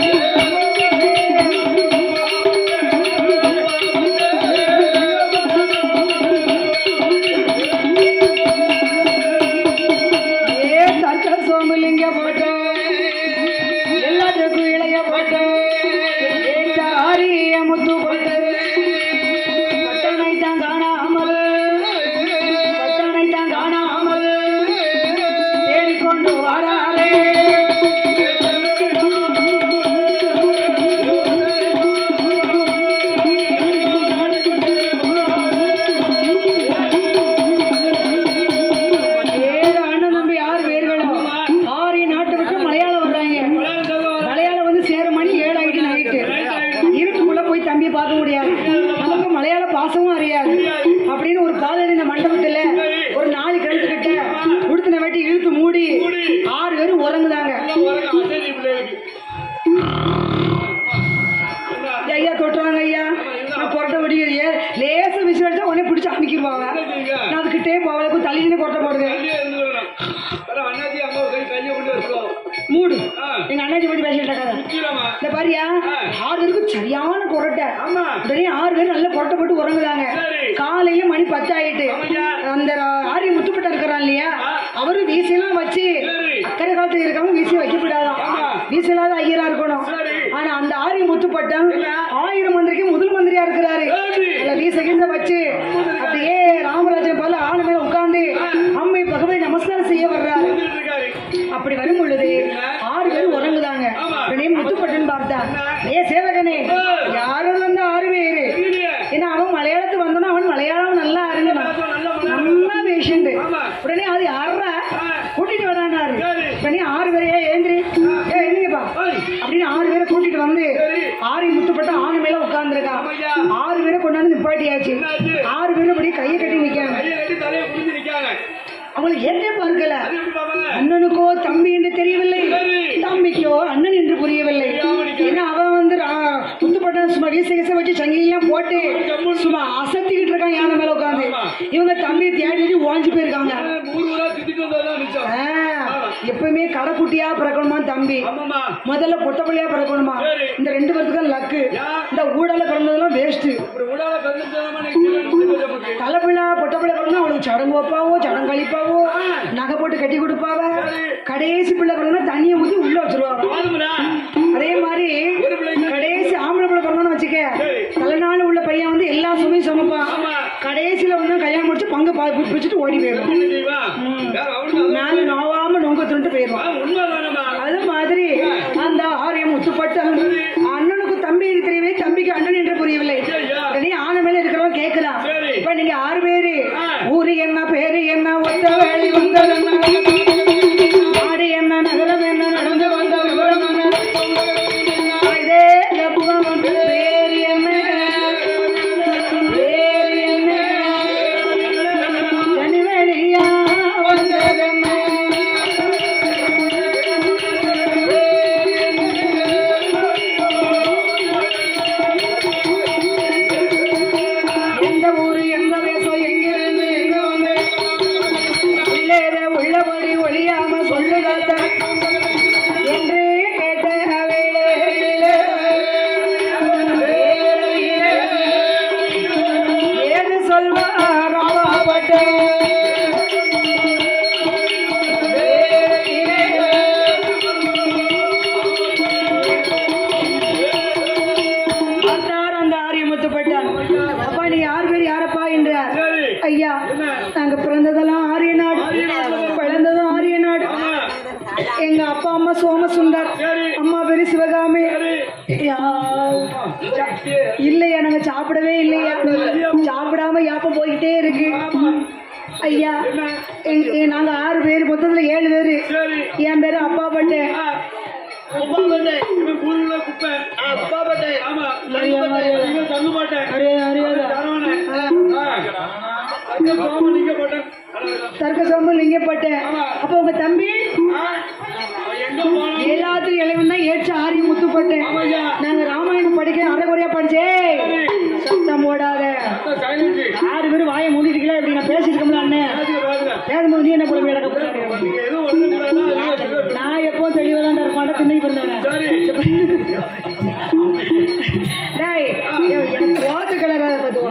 தம்பியை பார்க்க முடியாது நமக்கு மலையாள பாசமும் அறியாது அப்படின்னு ஒரு பாதடி இந்த மண்டபத்துல ஒரு நாலு கிழத்துக்கிட்ட உடுத்தின வெட்டி இழுத்து மூடி ஆறு பேரும் உறங்குதாங்க ஐயா தொட்டுறாங்க ஐயா நான் கொரட்டை வெடி ஏ லேச விசில் அடிச்சா உடனே பிடிச்சி அமைக்கிடுவாங்க நான் அதுக்கிட்டே போவதுக்கு தள்ளிக்கினே கொரட்டை போடுவேன் அண்ணாச்சி அம்மா கை கையை கொண்டு வச்சுக்கோ மூடு எங்க அண்ணாச்சி பத்தி பேசிட்டு இருக்காரு நிக்கிறமா இந்த பாரியா ஆறு பேருக்கு சரியான கொரட்டை ஆமா உடனே ஆறு பேர் நல்ல கொரட்டை போட்டு உறங்குதாங்க சரி. காலையில மணி பத்து ஆயிட்டு ஆமாய்யா. அந்த ஆரி முத்துப்பட்ட இருக்கிறான் இல்லையா அவரு வீசையெல்லாம் வச்சு சரி. அக்கறை காலத்துல இருக்கவங்க வீசி வைக்க கூடாதான் ஆமா. வீசலாத ஐயரா இருக்கணும் சரி. ஆனா அந்த ஆரி முத்துப்பட்டம் என்ன? ஆயிரம் மந்திரிக்கு முதல் மந்திரியா இருக்கிறாரு சரி. அதுல வீச கீச வச்சு அப்படியே ராமராஜன் போல ஆளு மேல உட்கார்ந்து அம்மை பகவதி நமஸ்காரம் செய்ய வர்றாரு வந்துட்டு இருக்காரு அப்படி வரும் பொழுது ஆறு பேர் உறங்குதாங்க ஆமா. உடனே முத்துப்பட்டன் பார்த்தா ஏ சேவகனே யாரும் வந்து ஆறு பேரு இல்லையே. ஏன்னா அவன் மலையாளத்துக்கு வந்தோன்னா அவன் மலையாளம் நல்லா அறிஞ்சான் நல்லா பேஷண்ட் ஆமா. உடனே அது யாரா கூட்டிட்டு வரானாரு சரி. உடனே ஆறு பேரையே ஏந்திரி ஏ எழுந்திரிப்பா ஏய். அப்படின்னு ஆறு பேரை கூட்டிட்டு வந்து சரி. ஆரி முத்துப்பட்ட ஆணு மேல உட்கார்ந்துருக்கான் ஆமாய்யா. ஆறு பேரை கொண்டாந்து நிப்பாட்டியாச்சு என்னாச்சு? ஆறு பேரும் அப்படியே கையை கட்டி நிக்காங்க கையை கட்டி தலையை குடிஞ்சு நிக்காங்க அவங்களுக்கு ஏற்றே பார்க்கல அது எப்படி பாப்பாங்க அண்ணனுக்கோ தம்பி என்று தெரியவில்லை சரி. தம்பிக்கோ அண்ணன் என்று புரியவில்லை தெரியாம நிக்கிறான். ஏன்னா அவன் வந்து ரா- முத்துப்பட்டன் சும்மா வீச வீச வச்சு சங்கிலாம் போட்டு சும்மா அசத்திக்கிட்டு இருக்கான் யானை மேல உட்காந்து ஆமா. இவங்க தம்பியை தேடி தேடி ஓஞ்சி போயிருக்காங்க ஊர் ஊரா சுத்திட்டு வந்தாதான் மிச்சம் ஆ, எப்பவுமே கடைக்குட்டியா பிறக்கணுமா தம்பி ஆமாமா முதல்ல பொட்டப்பள்ளியா பிறக்கணுமா சரி. இந்த ரெண்டு பேருக்கு லக்கு ஏன்? இந்த ஊடால பிறந்ததெல்லாம் வேஸ்ட் இப்படி உடால பிறந்துட்டாம எனக்கு தெரியாது நமக்கு தலைப்பிள்ளா பொட்டப்பிள்ளை பிறந்தா அவளுக்கு சடங்கு வைப்பாவோ சடங்கு கழிப்பாவோ நகை போட்டு கட்டி கொடுப்பாவ கடைசி பிள்ளை பிறந்தா தண்ணியை ஊத்தி உள்ள வச்சிருவாங்க பாதுமரா அதே மாதிரி ஒரு பிள்ளைங்க கடைசி ஆம்பளை பிள்ளை பிறந்தோன்னு வச்சுக்க சரி. தலைநாள் உள்ள பையன் வந்து எல்லா சுமையும் சுமப்பான் ஆமா. கடைசியில வந்து கல்யாணம் முடிச்சு பங்கு பா- பி- பிரிச்சுட்டு ஓடி போயிடும் என்ன செய்வா வேற அவனுக்கு மேல நோவாம நொங்க துண்டு போயிடுவான் உண்மைதானமா அது மாதிரி அந்த ஆரியம் முத்துப்பட்டு அண்ணனுக்கு தம்பி என்று தெரியவில்லை தம்பிக்கு அண்ணன் என்று புரியவில்லை ஐயா. உடனே ஆன மேல இருக்கிறவன் கேட்கலாம் சரி. இப்ப நீங்க ஆறு பேரு ஆ. ஊரு என்ன பேரு என்ன ஒத்த வேலி வந்தது என்ன நாடு என்ன நகரம் என்ன நடந்து வந்த விவரம் என்ன இதே ஜப்பம் வந்து பேரு என்ன பேரு என்ன தனிவெளியா வந்ததென்ன எந்த ஊரு எந்த தேசம் எங்கிருந்து எங்க வந்து உள்ளேத உள்ளபடி ஒழியாம சொல்லுகாத்த என்று கேட்ட வேளையிலே, வேளையிலே, ஏது சொல்வார் ராமாபட்ட வந்தார் அந்த ஆரியமுத்துப்பட்டார் அப்பா நீ யார் பேர் யாரப்பா என்றார் சரி ஐயா நாங்க பிறந்ததெல்லாம் ஆரிய நாடு பிறந்ததும் ஆரிய நாடு எங்க அப்பா அம்மா சோமசுந்தர் சரி. அம்மா பேரு சிவகாமி சரி யா, இல்லையா நாங்க சாப்பிடவே இல்லையா சாப்பிடாம யாப்பம் போய்கிட்டே இருக்கு ஐயா எங்க- எ- நாங்க ஆறு பேர் மொத்தத்துல ஏழு பேரு சரி என் பேரு அப்பா பட்டேன் குப்பை பட்டை இவன் கூறுல குப்பை அப்பா பட்டை ஆமா தங்கு பட்டை இவன் தங்கு பட்டை அறியாத அறியாத சரவணன் அங்க சோம நீங்க பட்டை தர்க்க சோம்பல் லிங்கப்பட்டேன் அப்ப உங்க தம்பி எங்க போனோம் எல்லாத்துக்கும் இளைவன் தான் ஏற்று ஆரி முத்துப்பட்டேன் ஆமாய்யா. நாங்க ராமாயணம் படிக்க அரைகுறையா படிச்சே சத்தம் போடாத கைவிட்டு ஆறு பேரும் வாயை மூடிட்டுக்கலாம் இப்படி நான் பேசிட்டு இருக்கோம்ல அண்ணன் பாருங்க பேசும்போது நீ என்ன போட கிடக்க போறாரு நீங்க எதுவும் ஒண்ணு கூடாதா நான் எப்போ தெளிவா தான் இருப்பான் திண்ணை பிறந்தவன் சரி டேய் எனக்கு வாத்து கலர்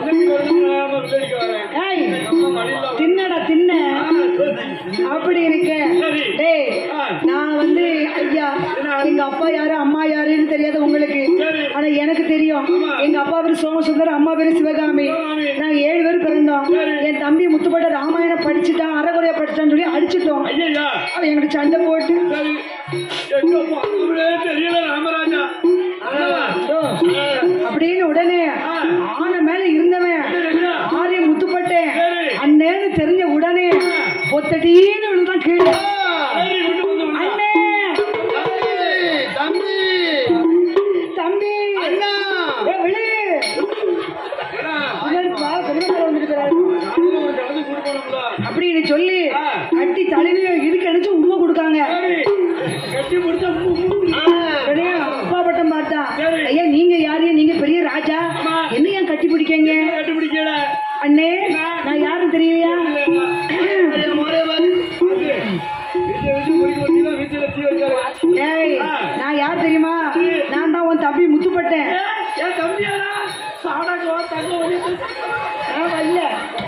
டேய் தின்னடா தின்ன அப்படி இருக்க சரி. டேய் நான் வந்து ஐயா எங்க அப்பா யாரு அம்மா யாருன்னு தெரியாது உங்களுக்கு சரி. ஆனா எனக்கு தெரியும் எங்க அப்பா பேரு சோமசுந்தர் அம்மா பேரு சிவகாமி சிவகாமி. நாங்க ஏழு பேர் பிறந்தோம் என் தம்பி முத்துப்பட்ட ராமாயணம் படிச்சுட்டான் அறகுறையா படிச்சான்னு சொல்லி அடிச்சிட்டோம் ஐயா அவன் எங்களுக்கு சண்டை போட்டு சரி எங்க போனோம்னே தெரியல ராமராஜா அல்லவா? ஓ, அப்படின்னு உடனே ஆன மேல இருந்தவன் ஆரிய முத்துப்பட்டேன் சரி. அண்ணேன்னு தெரிஞ்ச உடனே ஒத்தடின்னு விழுதான் கீழே சரி, விட்டு வந்து விடு. அண்ணே தம்பி தம்பி அண்ணா ஏ, விழு ஏய் ஆ. நான் யார் தெரியுமா நான் தான் உன் தம்பி முத்துப்பட்டேன் ஏன் தம்பியாடா சாடாக்கோ தங்க ஒளி நான் வரல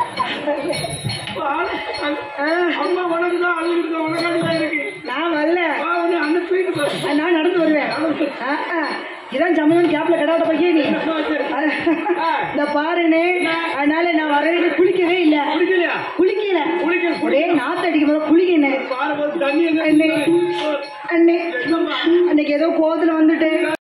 ஆ, அம்மா உனக்கு தான் அழுகுது உனக்காண்டி தான் இருக்கு நான் வரல வா வந்து அண்ணன் தூக்கிட்டு போ ஆ, நான் நடந்து வருவேன் ஆ, ஆ. இதான் சமயம் கேப்ல கடாட்ட பையே நீ இந்த பாருனே அதனால நான் வரவே குளிக்கவே இல்ல குடிக்கலையா குளிக்கல குளிக்க ஒரே நாத்து அடிக்கும் போது குளிக்கணும் பாரும்போது தண்ணி அண்ணே என்ன அண்ணே என்னம்மா அன்னைக்கு ஏதோ கோவத்துல வந்துட்டு